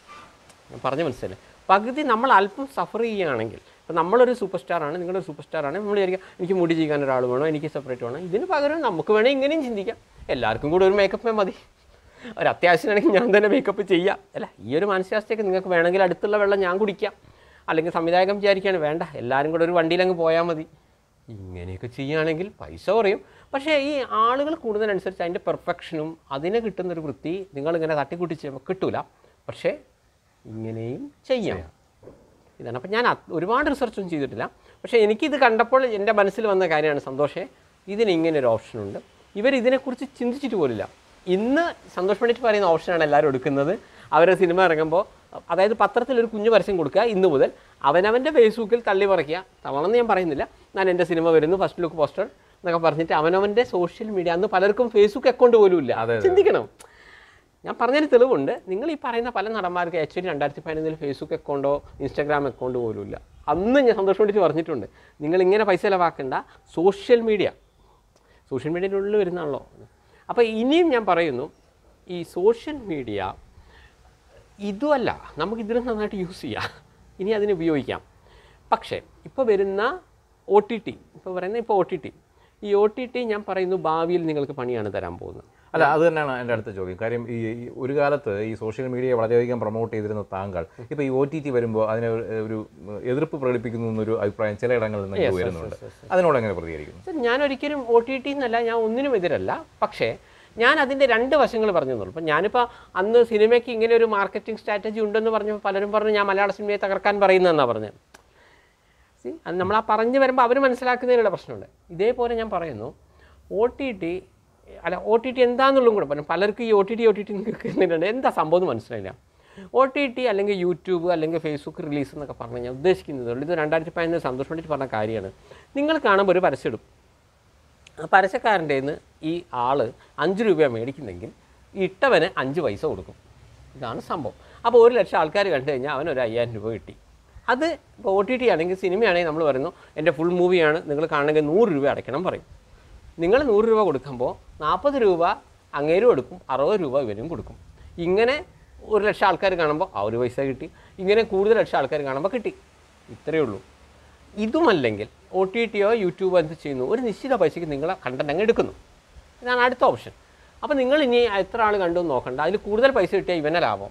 ഞാൻ പറഞ്ഞ മനസ്സിലായി പകുതി നമ്മൾ അല്പം സഫർ ചെയ്യുകയാണെങ്കിൽ ഇപ്പം നമ്മളൊരു സൂപ്പർ സ്റ്റാറാണ് നിങ്ങളൊരു സൂപ്പർ സ്റ്റാറാണ് നമ്മൾ വിചാരിക്കുക എനിക്ക് മുടി ചെയ്യാൻ ഒരാൾ വേണോ എനിക്ക് സെപ്പറേറ്റ് വേണം ഇതിന് പകരം നമുക്ക് വേണേൽ ഇങ്ങനെയും ചിന്തിക്കാം എല്ലാവർക്കും കൂടെ ഒരു മേക്കപ്പേ മതി ഒരു അത്യാവശ്യമാണെങ്കിൽ ഞാൻ തന്നെ മേക്കപ്പ് ചെയ്യാം അല്ല ഈ ഒരു മാനസികാവസ്ഥയൊക്കെ നിങ്ങൾക്ക് വേണമെങ്കിൽ അടുത്തുള്ള വെള്ളം ഞാൻ കുടിക്കാം അല്ലെങ്കിൽ സംവിധായകൻ വിചാരിക്കുകയാണ് വേണ്ട എല്ലാവരും കൂടെ ഒരു വണ്ടിയിലങ്ങ് പോയാൽ മതി ഇങ്ങനെയൊക്കെ ചെയ്യുകയാണെങ്കിൽ പൈസ കുറയും പക്ഷേ ഈ ആളുകൾ കൂടുന്നതിനനുസരിച്ച് അതിൻ്റെ പെർഫെക്ഷനും അതിന് കിട്ടുന്നൊരു വൃത്തി നിങ്ങളിങ്ങനെ തട്ടിക്കൂട്ടി ചെയ്യുമ്പോൾ കിട്ടൂല പക്ഷേ ഇങ്ങനെയും ചെയ്യാം ഇതാണ് അപ്പം ഞാൻ അത് ഒരുപാട് റിസർച്ചൊന്നും ചെയ്തിട്ടില്ല പക്ഷേ എനിക്കിത് കണ്ടപ്പോൾ എൻ്റെ മനസ്സിൽ വന്ന കാര്യമാണ് സന്തോഷേ ഇതിന് ഇങ്ങനെ ഒരു ഓപ്ഷനുണ്ട് ഇവർ ഇതിനെക്കുറിച്ച് ചിന്തിച്ചിട്ട് പോലില്ല ഇന്ന് സന്തോഷ് പണ്ഡിറ്റ് പറയുന്ന ഓപ്ഷനാണ് എല്ലാവരും എടുക്കുന്നത് അവരെ സിനിമ ഇറങ്ങുമ്പോൾ അതായത് പത്രത്തിൽ ഒരു കുഞ്ഞു പരസ്യം കൊടുക്കുക ഇന്ന് മുതൽ അവനവൻ്റെ ഫേസ്ബുക്കിൽ തള്ളി പറിക്കുക തള്ളണമെന്ന് ഞാൻ പറയുന്നില്ല ഞാൻ എൻ്റെ സിനിമ വരുന്നു ഫസ്റ്റ് ലുക്ക് പോസ്റ്റർ എന്നൊക്കെ പറഞ്ഞിട്ട് അവനവൻ്റെ സോഷ്യൽ മീഡിയ അന്ന് പലർക്കും ഫേസ്ബുക്ക് അക്കൗണ്ട് പോലും ഇല്ല അതെ, അതെ. ചിന്തിക്കണം ഞാൻ പറഞ്ഞതിന് തെളിവുണ്ട് നിങ്ങൾ ഈ പറയുന്ന പല നടന്മാർക്ക് ആക്ച്വലി രണ്ടായിരത്തി പതിനൊന്നിൽ ഫേസ്ബുക്ക് അക്കൗണ്ടോ ഇൻസ്റ്റാഗ്രാം അക്കൗണ്ട് പോലും ഇല്ല അന്ന് ഞാൻ സന്തോഷം വേണ്ടിയിട്ട് പറഞ്ഞിട്ടുണ്ട് നിങ്ങൾ ഇങ്ങനെ പൈസ ചിലവാക്കേണ്ട സോഷ്യൽ മീഡിയ സോഷ്യൽ മീഡിയയുടെ ഉള്ളിൽ വരുന്നതാണല്ലോ അപ്പോൾ ഇനിയും ഞാൻ പറയുന്നു ഈ സോഷ്യൽ മീഡിയ ഇതുമല്ല നമുക്ക് ഇതിലും നന്നായിട്ട് യൂസ് ചെയ്യാം ഇനി അതിനെ ഉപയോഗിക്കാം പക്ഷേ ഇപ്പോൾ വരുന്ന ഒ ടി ടി ഇപ്പോൾ പറയുന്ന ഇപ്പോൾ ഒ ടി ടി ഈ ഒ ടി ടി ഞാൻ പറയുന്നു ഭാവിയിൽ നിങ്ങൾക്ക് പണിയാണ് തരാൻ പോകുന്നത് അല്ല അത് തന്നെയാണ് എൻ്റെ അടുത്ത ചോദ്യം കാര്യം ഈ ഈ ഒരു കാലത്ത് ഈ സോഷ്യൽ മീഡിയയെ വളരെയധികം പ്രൊമോട്ട് ചെയ്തിരുന്ന താങ്കൾ ഇപ്പോൾ ഈ ഒ ടി ടി വരുമ്പോൾ അതിന് ഒരു- ഒരു എതിർപ്പ് പ്രകടിപ്പിക്കുന്നു എന്നൊരു അഭിപ്രായം ചില ഇടങ്ങളിൽ നിന്ന് എനിക്ക് വരുന്നുണ്ട് അതിനോട് എങ്ങനെ പ്രതികരിക്കുന്നു സർ, ഞാൻ ഒരിക്കലും ഒ ടി ടി എന്നല്ല ഞാൻ ഒന്നിനും എതിരല്ല പക്ഷേ ഞാൻ അതിൻ്റെ രണ്ട് വശങ്ങൾ പറഞ്ഞു തന്നുള്ളൂ ഇപ്പം ഞാനിപ്പോൾ അന്ന് സിനിമയ്ക്ക് ഇങ്ങനെ ഒരു മാർക്കറ്റിംഗ് സ്ട്രാറ്റജി ഉണ്ടെന്ന് പറഞ്ഞപ്പോൾ പലരും പറഞ്ഞു ഞാൻ മലയാള സിനിമയെ തകർക്കാൻ പറയുന്നതെന്നാണ് പറഞ്ഞത് സി അത് നമ്മൾ ആ പറഞ്ഞു വരുമ്പോൾ അവർ മനസ്സിലാക്കുന്നതിനുള്ള പ്രശ്നമുണ്ട് ഇതേപോലെ ഞാൻ പറയുന്നു ഒ ടി ടി അല്ല ഒ ടി ടി എന്താണെന്നുള്ളതും കൂടെ പറഞ്ഞു പലർക്കും ഈ O T T O T T കേൾക്കുന്നുണ്ട് എന്താ സംഭവം എന്ന് മനസ്സിലായില്ല ഒ ടി ടി അല്ലെങ്കിൽ യൂട്യൂബ് അല്ലെങ്കിൽ ഫേസ്ബുക്ക് റിലീസ് എന്നൊക്കെ പറഞ്ഞ് ഞാൻ ഉദ്ദേശിക്കുന്നത് ഇത് രണ്ടായിരത്തി പതിനൊന്ന് സന്തോഷം വേണ്ടിയിട്ട് പറഞ്ഞ കാര്യമാണ് നിങ്ങൾ കാണുമ്പോൾ ഒരു പരസ്യം ഇടും ആ പരസ്യക്കാരൻ്റെ നിന്ന് ഈ ആൾ അഞ്ച് രൂപയാണ് മേടിക്കുന്നെങ്കിൽ ഈ ഇട്ടവന് അഞ്ച് പൈസ കൊടുക്കും ഇതാണ് സംഭവം അപ്പോൾ ഒരു ലക്ഷം ആൾക്കാർ കണ്ടു കഴിഞ്ഞാൽ അവൻ ഒരു അയ്യായിരം രൂപ കിട്ടി അത് ഇപ്പോൾ ഒ ടി ടി ആണെങ്കിൽ സിനിമയാണെങ്കിൽ നമ്മൾ പറയുന്നു എൻ്റെ ഫുൾ മൂവിയാണ് നിങ്ങൾ കാണണമെങ്കിൽ നൂറ് രൂപ അടയ്ക്കണം പറയും നിങ്ങൾ നൂറ് രൂപ കൊടുക്കുമ്പോൾ നാൽപ്പത് രൂപ അങ്ങേരും കൊടുക്കും അറുപത് രൂപ ഇവരും കൊടുക്കും ഇങ്ങനെ ഒരു ലക്ഷം ആൾക്കാർ കാണുമ്പോൾ ആ ഒരു പൈസ കിട്ടി ഇങ്ങനെ കൂടുതൽ ലക്ഷം ആൾക്കാർ കാണുമ്പോൾ കിട്ടി ഇത്രയേ ഉള്ളൂ ഇതുമല്ലെങ്കിൽ ഒ ടി ടിയോ യൂട്യൂബോ എന്ത് ചെയ്യുന്നു ഒരു നിശ്ചിത പൈസയ്ക്ക് നിങ്ങളെ കണ്ടന്റ് അങ്ങ് എടുക്കുന്നു ഇതാണ് അടുത്ത ഓപ്ഷൻ അപ്പോൾ നിങ്ങൾ ഇനി എത്ര ആൾ കണ്ടു എന്ന് നോക്കണ്ട അതിൽ കൂടുതൽ പൈസ കിട്ടിയാൽ ഇവനെ ലാഭം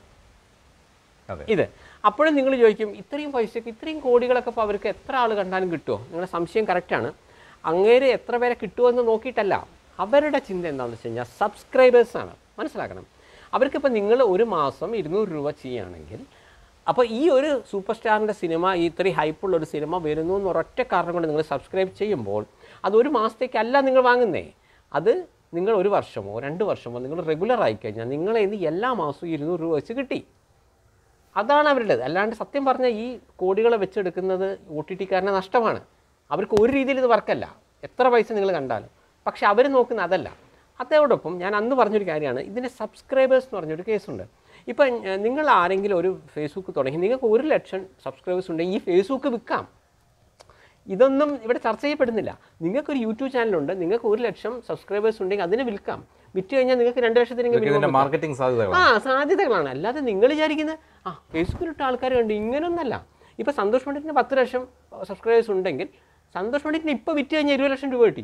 അതെ ഇത് അപ്പോഴും നിങ്ങൾ ചോദിക്കും ഇത്രയും പൈസയ്ക്ക് ഇത്രയും കോടികളൊക്കെ ഇപ്പോൾ അവർക്ക് എത്ര ആൾ കണ്ടാലും കിട്ടുമോ നിങ്ങളുടെ സംശയം കറക്റ്റാണ് അങ്ങേര് എത്ര പേരെ കിട്ടുമെന്ന് നോക്കിയിട്ടല്ല അവരുടെ ചിന്ത എന്താണെന്ന് വെച്ച് കഴിഞ്ഞാൽ സബ്സ്ക്രൈബേഴ്സാണ് മനസ്സിലാക്കണം അവർക്കിപ്പോൾ നിങ്ങൾ ഒരു മാസം ഇരുന്നൂറ് രൂപ ചെയ്യുകയാണെങ്കിൽ അപ്പോൾ ഈ ഒരു സൂപ്പർ സ്റ്റാറിൻ്റെ സിനിമ ഈ ഇത്രയും ഹൈപ്പുള്ള ഒരു സിനിമ വരുന്നു എന്ന് ഒരൊറ്റ കാരണം കൊണ്ട് നിങ്ങൾ സബ്സ്ക്രൈബ് ചെയ്യുമ്പോൾ അത് ഒരു മാസത്തേക്കല്ല നിങ്ങൾ വാങ്ങുന്നേ അത് നിങ്ങൾ ഒരു വർഷമോ രണ്ട് വർഷമോ നിങ്ങൾ റെഗുലർ ആയി കഴിഞ്ഞാൽ നിങ്ങളെ ഇന്ന് എല്ലാ മാസവും ഇരുന്നൂറ് രൂപ വെച്ച് കിട്ടി അതാണ് അവരുടേത് അല്ലാണ്ട് സത്യം പറഞ്ഞാൽ ഈ കോടികളെ വെച്ചെടുക്കുന്നത് ഒ ടി ടിക്കാരന് നഷ്ടമാണ് അവർക്ക് ഒരു രീതിയിൽ ഇത് വർക്കല്ല എത്ര പൈസ നിങ്ങൾ കണ്ടാലും പക്ഷെ അവർ നോക്കുന്ന അതല്ല അതോടൊപ്പം ഞാൻ അന്ന് പറഞ്ഞൊരു കാര്യമാണ് ഇതിൻ്റെ സബ്സ്ക്രൈബേഴ്സ് എന്ന് പറഞ്ഞൊരു കേസുണ്ട് ഇപ്പം ഏഹ്, നിങ്ങൾ ആരെങ്കിലും ഒരു ഫേസ്ബുക്ക് തുടങ്ങി നിങ്ങൾക്ക് ഒരു ലക്ഷം സബ്സ്ക്രൈബേഴ്സ് ഉണ്ടെങ്കിൽ ഈ ഫേസ്ബുക്ക് വിൽക്കാം ഇതൊന്നും ഇവിടെ ചർച്ച ചെയ്യപ്പെടുന്നില്ല നിങ്ങൾക്കൊരു യൂട്യൂബ് ചാനലുണ്ട് നിങ്ങൾക്ക് ഒരു ലക്ഷം സബ്സ്ക്രൈബേഴ്സ് ഉണ്ടെങ്കിൽ അതിനെ വിൽക്കാം വിറ്റ് കഴിഞ്ഞാൽ നിങ്ങൾക്ക് രണ്ട് ലക്ഷത്തിന് ഇതൊക്കെ ഇതിന്റെ മാർക്കറ്റിംഗ് സാധ്യതകളാണ് ആ സാധ്യതകളാണ് അല്ലാതെ നിങ്ങൾ വിചാരിക്കുന്നത് ആ ഫേസ്ബുക്കിലിട്ട ആൾക്കാർ കണ്ട് ഇങ്ങനൊന്നല്ല ഇപ്പോൾ സന്തോഷ് പണ്ഡിറ്റിന് പത്ത് ലക്ഷം സബ്സ്ക്രൈബേഴ്സ് ഉണ്ടെങ്കിൽ സന്തോഷ് പണ്ഡിറ്റിന് ഇപ്പോൾ വിറ്റ് കഴിഞ്ഞാൽ ഇരുപത് ലക്ഷം രൂപ കിട്ടി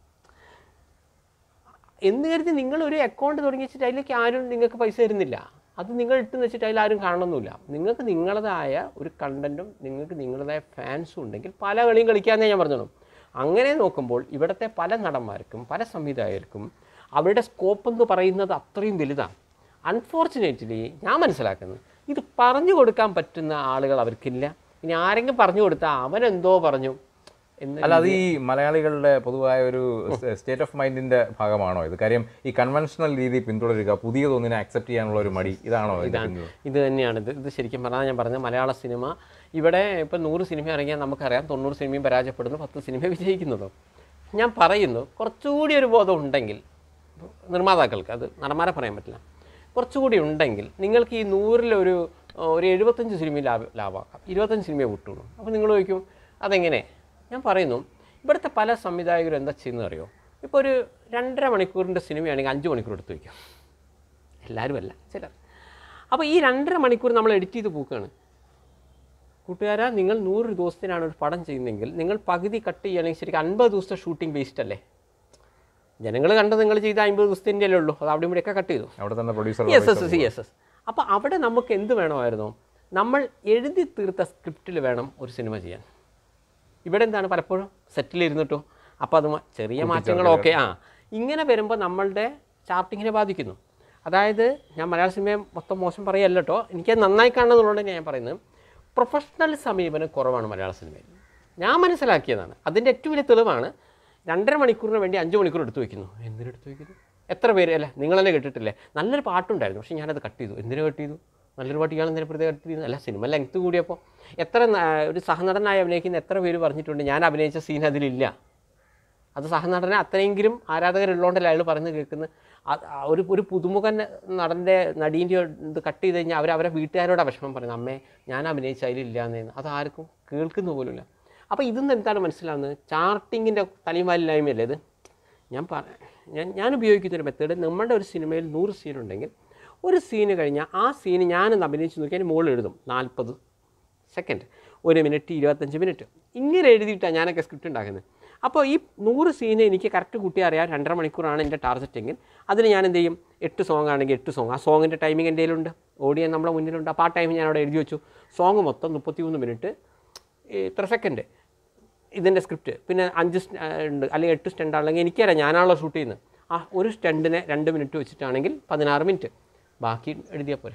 എന്ന് കരുതി നിങ്ങൾ ഒരു അക്കൗണ്ട് തുടങ്ങി വെച്ചിട്ട് അതിലേക്ക് ആരും നിങ്ങൾക്ക് പൈസ തരുന്നില്ല അത് നിങ്ങൾ ഇട്ടെന്ന് വെച്ചിട്ട് അതിൽ ആരും കാണണമെന്നില്ല നിങ്ങൾക്ക് നിങ്ങളുടേതായ ഒരു കണ്ടൻറ്റും നിങ്ങൾക്ക് നിങ്ങളുടേതായ ഫാൻസും ഉണ്ടെങ്കിൽ പല കളിയും കളിക്കാമെന്നേ ഞാൻ പറഞ്ഞോളൂ അങ്ങനെ നോക്കുമ്പോൾ ഇവിടുത്തെ പല നടന്മാർക്കും പല സംവിധായകർക്കും അവരുടെ സ്കോപ്പ് എന്ന് പറയുന്നത് അത്രയും വലുതാണ് അൺഫോർച്ചുനേറ്റ്ലി ഞാൻ മനസ്സിലാക്കുന്നത് ഇത് പറഞ്ഞു കൊടുക്കാൻ പറ്റുന്ന ആളുകൾ അവർക്കില്ല ഇനി ആരെങ്കിലും പറഞ്ഞു കൊടുത്താൽ അവനെന്തോ പറഞ്ഞു എന്ന് അല്ല അത് ഈ മലയാളികളുടെ പൊതുവായ ഒരു സ്റ്റേറ്റ് ഓഫ് മൈൻഡിന്റെ ഭാഗമാണോ ഇത് കാര്യം ഈ കൺവെൻഷണൽ രീതി പിന്തുടരുക പുതിയതൊന്നിനെ അക്സെപ്റ്റ് ചെയ്യാനുള്ള ഒരു മടി ഇതാണോ ഇതിന്റെ പിന്നിൽ? ഇത് തന്നെയാണ് ഇത് ഇത് ശരിക്കും പറഞ്ഞാൽ ഞാൻ പറഞ്ഞ മലയാള സിനിമ ഇവിടെ ഇപ്പം നൂറ് സിനിമ ഇറങ്ങിയാൽ നമുക്കറിയാം തൊണ്ണൂറ് സിനിമയും പരാജയപ്പെടുന്നു പത്ത് സിനിമ വിജയിക്കുന്നതോ ഞാൻ പറയുന്നു കുറച്ചുകൂടി ഒരു ബോധം ഉണ്ടെങ്കിൽ നിർമ്മാതാക്കൾക്ക് അത് നടന്മാരെ പറയാൻ പറ്റില്ല കുറച്ചുകൂടി ഉണ്ടെങ്കിൽ നിങ്ങൾക്ക് ഈ നൂറിലൊരു ഒരു എഴുപത്തഞ്ച് സിനിമ ലാഭ ലാഭമാക്കാം ഇരുപത്തഞ്ച് സിനിമയെ വിട്ടുള്ളൂ അപ്പോൾ നിങ്ങൾ ചോദിക്കും അതെങ്ങനെ ഞാൻ പറയുന്നു ഇവിടുത്തെ പല സംവിധായകരും എന്താ ചെയ്യുന്നത് അറിയോ ഇപ്പോൾ ഒരു രണ്ടര മണിക്കൂറിൻ്റെ സിനിമയാണെങ്കിൽ അഞ്ച് മണിക്കൂർ എടുത്ത് വയ്ക്കും എല്ലാവരും അല്ല ചിലർ അപ്പോൾ ഈ രണ്ടര മണിക്കൂർ നമ്മൾ എഡിറ്റ് ചെയ്ത് പോക്കുകയാണ് കൂട്ടുകാരാ നിങ്ങൾ നൂറ് ദിവസത്തിനാണ് ഒരു പടം ചെയ്യുന്നതെങ്കിൽ നിങ്ങൾ പകുതി കട്ട് ചെയ്യുകയാണെങ്കിൽ ശരിക്കും അൻപത് ദിവസത്തെ ഷൂട്ടിംഗ് വേസ്റ്റ് അല്ലേ ജനങ്ങൾ കണ്ടത് നിങ്ങൾ ചെയ്ത അമ്പത് ദിവസത്തിൻ്റെ അല്ലേ ഉള്ളൂ അത് അവിടെ ഇവിടെയൊക്കെ കട്ട് ചെയ്തു അവിടെ തന്നെ producer yes yes yes yes അപ്പോൾ അവിടെ നമുക്ക് എന്ത് വേണമായിരുന്നു നമ്മൾ എഴുതി തീർത്ത സ്ക്രിപ്റ്റിൽ വേണം ഒരു സിനിമ ചെയ്യാൻ ഇവിടെ എന്താണ് പലപ്പോഴും സെറ്റിലിരുന്നിട്ടോ അപ്പോൾ അത് മ- ചെറിയ മാറ്റങ്ങളൊക്കെ ആ ഇങ്ങനെ വരുമ്പോൾ നമ്മളുടെ ചാർട്ടിങ്ങിനെ ബാധിക്കുന്നു അതായത് ഞാൻ മലയാള സിനിമയെ മൊത്തം മോശം പറയല്ല കേട്ടോ എനിക്ക് നന്നായി കാണുന്നതുകൊണ്ട് ഞാൻ പറയുന്നത് പ്രൊഫഷണൽ സമീപനം കുറവാണ് മലയാള സിനിമയിൽ ഞാൻ മനസ്സിലാക്കിയതാണ് അതിൻ്റെ ഏറ്റവും വലിയ തെളിവാണ് രണ്ടര മണിക്കൂറിന് വേണ്ടി അഞ്ച് മണിക്കൂർ എടുത്തു വയ്ക്കുന്നു എന്തിനെടുത്ത് വയ്ക്കുന്നു എത്ര പേര് അല്ല നിങ്ങളെന്നെ കേട്ടിട്ടില്ലേ നല്ലൊരു പാട്ടുണ്ടായിരുന്നു പക്ഷേ ഞാനത് കട്ട് ചെയ്തു എന്തിനു കട്ട് ചെയ്തു നല്ലൊരു പാട്ട് ഇയാൾ എന്തിനു പ്രത്യേകം കട്ട് ചെയ്തു അല്ല സിനിമ ലെങ്ത് കൂടിയപ്പോൾ എത്ര ന- ഒരു സഹനടനായി അഭിനയിക്കുന്ന എത്ര പേര് പറഞ്ഞിട്ടുണ്ട് ഞാൻ അഭിനയിച്ച സീൻ അതിലില്ല അത് സഹനടനെ അത്രയെങ്കിലും ആരാധകരുള്ളതുകൊണ്ടല്ല അയാൾ പറയുന്നത് കേൾക്കുന്നത് അത് ആ ഒരു ഒരു പുതുമുഖൻ നടൻ്റെ നടീൻ്റെ ഇത് കട്ട് ചെയ്ത് കഴിഞ്ഞാൽ അവർ അവരെ വീട്ടുകാരോടാ വിഷമം പറയുന്നത് അമ്മേ ഞാൻ അഭിനയിച്ച അതിലില്ല എന്നേന്ന് അത് ആർക്കും കേൾക്കുന്ന പോലുമില്ല അപ്പോൾ ഇതെന്ന് എന്താണ് മനസ്സിലാവുന്നത് ചാർട്ടിങ്ങിൻ്റെ തലയുമാലില്ലായ്മയല്ലേ ഇത് ഞാൻ പറ ഞാൻ ഞാൻ ഉപയോഗിക്കുന്ന ഒരു മെത്തേഡ് നമ്മുടെ ഒരു സിനിമയിൽ നൂറ് സീൻ ഉണ്ടെങ്കിൽ ഒരു സീന് കഴിഞ്ഞാൽ ആ സീന് ഞാനൊന്ന് അഭിനയിച്ച് നോക്കി അതിന് മുകളിൽ എഴുതും നാൽപ്പത് സെക്കൻഡ് ഒരു മിനിറ്റ് ഇരുപത്തഞ്ച് മിനിറ്റ് ഇങ്ങനെ എഴുതിയിട്ടാണ് ഞാനൊക്കെ സ്ക്രിപ്റ്റ് ഉണ്ടാക്കുന്നത് അപ്പോൾ ഈ നൂറ് സീന് എനിക്ക് കറക്റ്റ് കുട്ടി അറിയാം രണ്ടര മണിക്കൂറാണ് എൻ്റെ ടാർഗറ്റ് എങ്കിൽ അതിന് ഞാൻ എന്ത് ചെയ്യും എട്ട് സോങ് ആണെങ്കിൽ എട്ട് സോങ് ആ സോങ്ങിൻ്റെ ടൈമിംഗ് എൻ്റെ കയ്യിലുണ്ട് ഓഡിയൻ നമ്മുടെ മുന്നിലുണ്ട് അപ്പോൾ ആ ടൈം ഞാൻ അവിടെ എഴുതി വെച്ചു സോങ് മൊത്തം മുപ്പത്തിമൂന്ന് മിനിറ്റ് ഇത്ര സെക്കൻഡ് ഇതിൻ്റെ സ്ക്രിപ്റ്റ് പിന്നെ അഞ്ച് സ്റ്റ്- ആ, ഉണ്ട് അല്ലെങ്കിൽ എട്ട് സ്റ്റണ്ട് ആണെങ്കിൽ എനിക്കറിയാം ഞാനാണല്ലോ ഷൂട്ട് ചെയ്യുന്നത് ആ ഒരു സ്റ്റണ്ടിനെ രണ്ട് മിനിറ്റ് വെച്ചിട്ടാണെങ്കിൽ പതിനാറ് മിനിറ്റ് ബാക്കി എഴുതിയാൽ പോരെ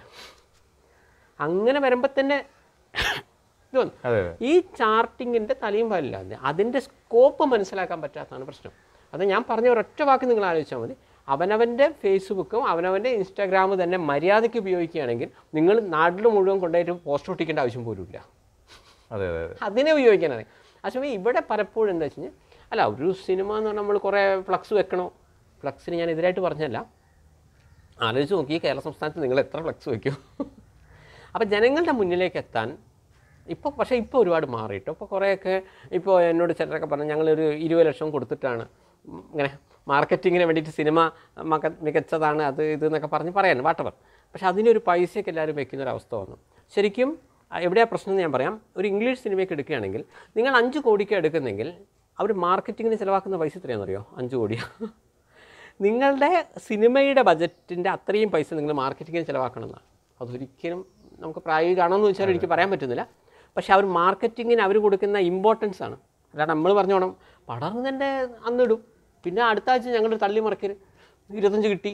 അങ്ങനെ വരുമ്പോൾ തന്നെ ഇത് വന്നു അതെ അതെ ഈ ചാർട്ടിങ്ങിൻ്റെ തലയും വല്ലാതെ അതിൻ്റെ സ്കോപ്പ് മനസ്സിലാക്കാൻ പറ്റാത്തതാണ് പ്രശ്നം അത് ഞാൻ പറഞ്ഞ ഒരൊറ്റ വാക്ക് നിങ്ങൾ ആലോചിച്ചാൽ മതി അവനവൻ്റെ ഫേസ്ബുക്കും അവനവൻ്റെ ഇൻസ്റ്റാഗ്രാമും തന്നെ മര്യാദയ്ക്ക് ഉപയോഗിക്കുകയാണെങ്കിൽ നിങ്ങൾ നാട്ടിൽ മുഴുവൻ കൊണ്ടുപോയിട്ട് പോസ്റ്റ് ഒട്ടിക്കേണ്ട ആവശ്യം പോലുമില്ല അതെ അതെ അതെ അതിനെ ഉപയോഗിക്കാനാണ് അതേസമയം ഇവിടെ പലപ്പോഴും എന്താ വെച്ച് കഴിഞ്ഞാൽ അല്ല ഒരു സിനിമ എന്ന് പറഞ്ഞാൽ നമ്മൾ കുറേ ഫ്ലക്സ് വെക്കണോ ഫ്ലക്സിന് ഞാൻ എതിരായിട്ട് പറഞ്ഞല്ല ആലോചിച്ച് നോക്കി കേരള സംസ്ഥാനത്ത് നിങ്ങൾ എത്ര ഫ്ലക്സ് വയ്ക്കും അപ്പോൾ ജനങ്ങളുടെ മുന്നിലേക്ക് എത്താൻ ഇപ്പോൾ പക്ഷേ ഇപ്പോൾ ഒരുപാട് മാറിയിട്ടോ ഇപ്പോൾ കുറേയൊക്കെ ഇപ്പോൾ എന്നോട് ചിലരൊക്കെ പറഞ്ഞു ഞങ്ങളൊരു ഇരുപത് ലക്ഷം കൊടുത്തിട്ടാണ് ഉം ഇങ്ങനെ മാർക്കറ്റിങ്ങിന് വേണ്ടിയിട്ട് സിനിമ മക മികച്ചതാണ് അത് ഇത് എന്നൊക്കെ പറഞ്ഞ് പറയാൻ വാട്ടവർ പക്ഷേ അതിനൊരു പൈസയൊക്കെ എല്ലാവരും വെക്കുന്ന ഒരു അവസ്ഥ വന്നു ശരിക്കും ആ, എവിടെയാ പ്രശ്നം എന്ന് ഞാൻ പറയാം ഒരു ഇംഗ്ലീഷ് സിനിമയ്ക്ക് എടുക്കുകയാണെങ്കിൽ നിങ്ങൾ അഞ്ച് കോടിക്ക് എടുക്കുന്നെങ്കിൽ അവർ മാർക്കറ്റിങ്ങിന് ചിലവാക്കുന്ന പൈസ എത്രയാണെന്നറിയോ അഞ്ച് കോടിയാണ് നിങ്ങളുടെ സിനിമയുടെ ബജറ്റിൻ്റെ അത്രയും പൈസ നിങ്ങൾ മാർക്കറ്റിങ്ങിന് ചിലവാക്കണമെന്നാണ് അതൊരിക്കലും നമുക്ക് പ്രായോഗികമാണോ എന്ന് ചോദിച്ചാൽ എനിക്ക് പറയാൻ പറ്റുന്നില്ല പക്ഷെ അവർ മാർക്കറ്റിങ്ങിന് അവർ കൊടുക്കുന്ന ഇമ്പോർട്ടൻസ് ആണ് അല്ലാണ്ട് നമ്മൾ പറഞ്ഞോണം പടം തന്നെ അന്നിടും പിന്നെ അടുത്ത ആഴ്ച ഞങ്ങൾ തള്ളി മറക്കരുത് ഇരുപത്തഞ്ച് കിട്ടി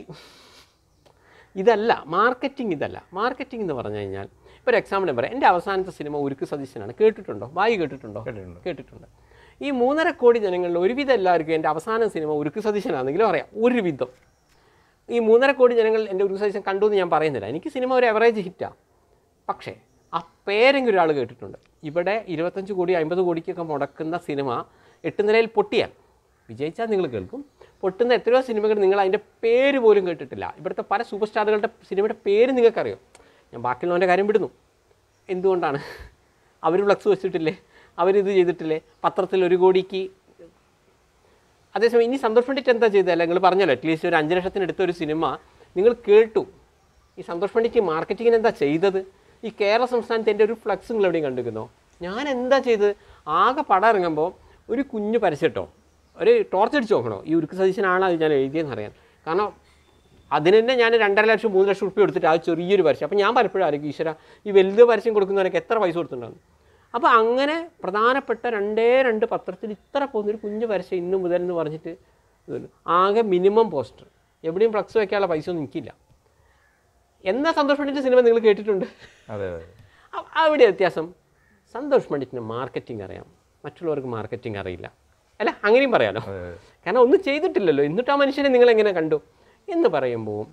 ഇതല്ല മാർക്കറ്റിംഗ് ഇതല്ല മാർക്കറ്റിംഗ് എന്ന് പറഞ്ഞു കഴിഞ്ഞാൽ ഇപ്പോൾ ഒരു എക്സാമ്പിൾ പറയാം എൻ്റെ അവസാനത്തെ സിനിമ ഉരുക്ക് സതീശനാണ് കേട്ടിട്ടുണ്ടോ വായി കേട്ടിട്ടുണ്ടോ കേട്ടിട്ടുണ്ട്. കേട്ടിട്ടുണ്ട് ഈ മൂന്നര കോടി ജനങ്ങളിൽ ഒരുവിധം എല്ലാവർക്കും എൻ്റെ അവസാന സിനിമ ഉരുക്ക് സതീശനാണെങ്കിലും അറിയാം ഒരുവിധം ഈ മൂന്നര കോടി ജനങ്ങൾ എൻ്റെ ഉരുക്ക് സതീശൻ കണ്ടു എന്ന് ഞാൻ പറയുന്നില്ല എനിക്ക് സിനിമ ഒരു എവറേജ് ഹിറ്റാണ് പക്ഷേ ആ പേരെങ്കിലും ഒരാൾ കേട്ടിട്ടുണ്ട് ഇവിടെ ഇരുപത്തഞ്ച് കോടി അമ്പത് കോടിക്കൊക്കെ മുടക്കുന്ന സിനിമ എട്ട് നിലയിൽ പൊട്ടിയാൽ വിജയിച്ചാൽ നിങ്ങൾ കേൾക്കും പൊട്ടുന്ന എത്രയോ സിനിമകൾ നിങ്ങൾ അതിൻ്റെ പേര് പോലും കേട്ടിട്ടില്ല ഇവിടുത്തെ പല സൂപ്പർ സ്റ്റാറുകളുടെ സിനിമയുടെ പേര് നിങ്ങൾക്കറിയോ ഞാൻ ബാക്കിയുള്ളവൻ്റെ കാര്യം വിടുന്നു എന്തുകൊണ്ടാണ് അവർ ഫ്ലക്സ് വെച്ചിട്ടില്ലേ അവരിത് ചെയ്തിട്ടില്ലേ പത്രത്തിൽ ഒരു കോടിക്ക് അതേസമയം ഇനി സന്തോഷ് പണ്ഡിറ്റ് എന്താ ചെയ്തതല്ല നിങ്ങൾ പറഞ്ഞല്ലോ അറ്റ്ലീസ്റ്റ് ഒരു അഞ്ച് ലക്ഷത്തിന് എടുത്ത ഒരു സിനിമ നിങ്ങൾ കേട്ടു ഈ സന്തോഷ് പണ്ഡിറ്റ് മാർക്കറ്റിങ്ങിന് എന്താ ചെയ്തത് ഈ കേരള സംസ്ഥാനത്ത് എൻ്റെ ഒരു ഫ്ലക്സ് നിങ്ങൾ എവിടെയും കണ്ടിരിക്കുന്നോ ഞാൻ എന്താ ചെയ്തത് ആകെ പടം ഇറങ്ങുമ്പോൾ ഒരു കുഞ്ഞു പരസ്യട്ടോ ഒരു ടോർച്ച് അടിച്ച് നോക്കണോ ഈ ഉരുക്ക് സതീശനാണ് അത് ഞാൻ എഴുതിയെന്ന് അറിയാൻ കാരണം അതിന് തന്നെ ഞാൻ രണ്ടര ലക്ഷം മൂന്ന് ലക്ഷം റുപ്യ കൊടുത്തിട്ട് ആ ചെറിയൊരു പരസ്യം അപ്പോൾ ഞാൻ പലപ്പോഴും ആയിരിക്കും ഈശ്വര ഈ വലുത് പരസ്യം കൊടുക്കുന്നവരൊക്കെ എത്ര പൈസ കൊടുത്തിട്ടുണ്ടാകും അപ്പോൾ അങ്ങനെ പ്രധാനപ്പെട്ട രണ്ടേ രണ്ട് പത്രത്തിൽ ഇത്ര പോകുന്നൊരു കുഞ്ഞു പരസ്യം ഇന്ന് മുതൽ എന്ന് പറഞ്ഞിട്ട് ഇതുണ്ട്. ആകെ മിനിമം പോസ്റ്റർ എവിടെയും ഫ്ലക്സ് വയ്ക്കാനുള്ള പൈസ ഒന്നും എനിക്കില്ല എന്നാ സന്തോഷ് പണ്ഡിറ്റ് സിനിമ നിങ്ങൾ കേട്ടിട്ടുണ്ട് അതെ അതെ അ- അവിടെ വ്യത്യാസം സന്തോഷ് പണ്ഡിറ്റിന് മാർക്കറ്റിംഗ് അറിയാം മറ്റുള്ളവർക്ക് മാർക്കറ്റിംഗ് അറിയില്ല അല്ല അങ്ങനെയും പറയാലോ കാരണം ഒന്നും ചെയ്തിട്ടില്ലല്ലോ എന്നിട്ട് ആ മനുഷ്യനെ നിങ്ങൾ എങ്ങനെ കണ്ടു എന്ന് പറയുമ്പോൾ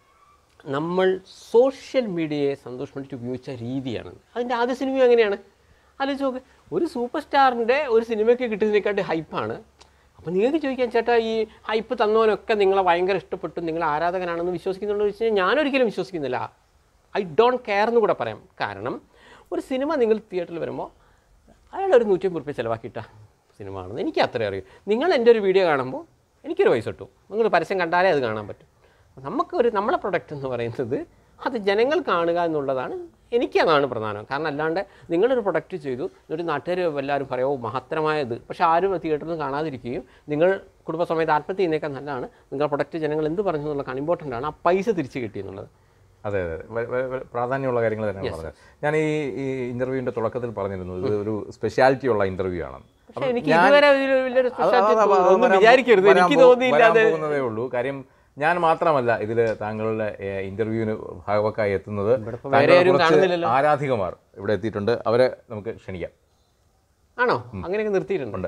നമ്മൾ സോഷ്യൽ മീഡിയയെ സന്തോഷ് പണ്ഡിറ്റ് ഉപയോഗിച്ച രീതിയാണ് അതിൻ്റെ ആദ്യ സിനിമയും അങ്ങനെയാണ് ആലോചിച്ച് നോക്ക് ഒരു സൂപ്പർ സ്റ്റാറിൻ്റെ ഒരു സിനിമയ്ക്ക് കിട്ടുന്നതിനെക്കാട്ടി ഹൈപ്പാണ് അപ്പോൾ നിങ്ങൾക്ക് ചോദിക്കാൻ ചേട്ടാ ഈ ഹൈപ്പ് തന്നവനൊക്കെ നിങ്ങളെ ഭയങ്കര ഇഷ്ടപ്പെട്ടു നിങ്ങൾ ആരാധകനാണെന്ന് വിശ്വസിക്കുന്നുണ്ടോ എന്ന് വെച്ച് കഴിഞ്ഞാൽ ഞാനൊരിക്കലും വിശ്വസിക്കുന്നില്ല ഐ ഡോണ്ട് കെയർ എന്ന് കൂടെ പറയാം കാരണം ഒരു സിനിമ നിങ്ങൾ തിയേറ്ററിൽ വരുമ്പോൾ അയാൾ ഒരു നൂറ്റമ്പത് റുപ്യ ചിലവാക്കിയിട്ട സിനിമ ആണെന്ന് എനിക്ക് അത്രേ അറിയൂ നിങ്ങൾ എൻ്റെ ഒരു വീഡിയോ കാണുമ്പോൾ എനിക്കൊരു പൈസ കിട്ടും നിങ്ങൾ പരസ്യം കണ്ടാലേ അത് കാണാൻ പറ്റും നമുക്കൊരു നമ്മളെ പ്രൊഡക്റ്റ് എന്ന് പറയുന്നത് അത് ജനങ്ങൾ കാണുക എന്നുള്ളതാണ് എനിക്കതാണ് പ്രധാനം കാരണം അല്ലാണ്ട് നിങ്ങളൊരു പ്രൊഡക്റ്റ് ചെയ്തു എന്നിട്ട് നാട്ടുകാർ എല്ലാവരും പറയുമോ മഹത്തരമായത് പക്ഷേ ആരും തിയേറ്ററിൽ നിന്ന് കാണാതിരിക്കുകയും നിങ്ങൾ കുടുംബസമേത ആത്മഹത്യ ചെയ്യുന്നേക്കാൾ നല്ലതാണ് നിങ്ങളുടെ പ്രൊഡക്റ്റ് ജനങ്ങൾ എന്ത് പറഞ്ഞു എന്നുള്ളത് ഇമ്പോർട്ടൻ്റ് ആണ് ആ പൈസ തിരിച്ച് കിട്ടിയെന്നുള്ളത് അതെ അതെ വ- വ- വ- പ്രാധാന്യമുള്ള കാര്യങ്ങൾ തന്നെയാണ് പറഞ്ഞത് ഞാൻ ഈ ഈ ഇന്റർവ്യൂവിന്റെ തുടക്കത്തിൽ പറഞ്ഞിരുന്നു ഇത് ഒരു സ്പെഷ്യാലിറ്റി ഉള്ള ഇന്റർവ്യൂ ആണ് പക്ഷേ എനിക്ക് ഇതുവരെ ഇതിൽ വലിയൊരു സ്പെഷ്യാലിറ്റി തോന്നുന്നു. ഒന്നും വിചാരിക്കരുത് എനിക്ക് തോന്നിയില്ല അത് പോകുന്നതേ ഉള്ളൂ കാര്യം ഞാൻ മാത്രമല്ല ഇതിൽ താങ്കളുടെ ഇന്റർവ്യൂവിന് ഭാഗവക്കായി എത്തുന്നത് താങ്കളുടെ ആരും കുറച്ച് കാണുന്നില്ലല്ലോ. ആരാധികമാർ ഇവിടെ എത്തിയിട്ടുണ്ട് അവരെ നമുക്ക് ക്ഷണിക്കാം ആണോ അങ്ങനെയൊക്കെ നിർത്തിയിട്ടുണ്ട്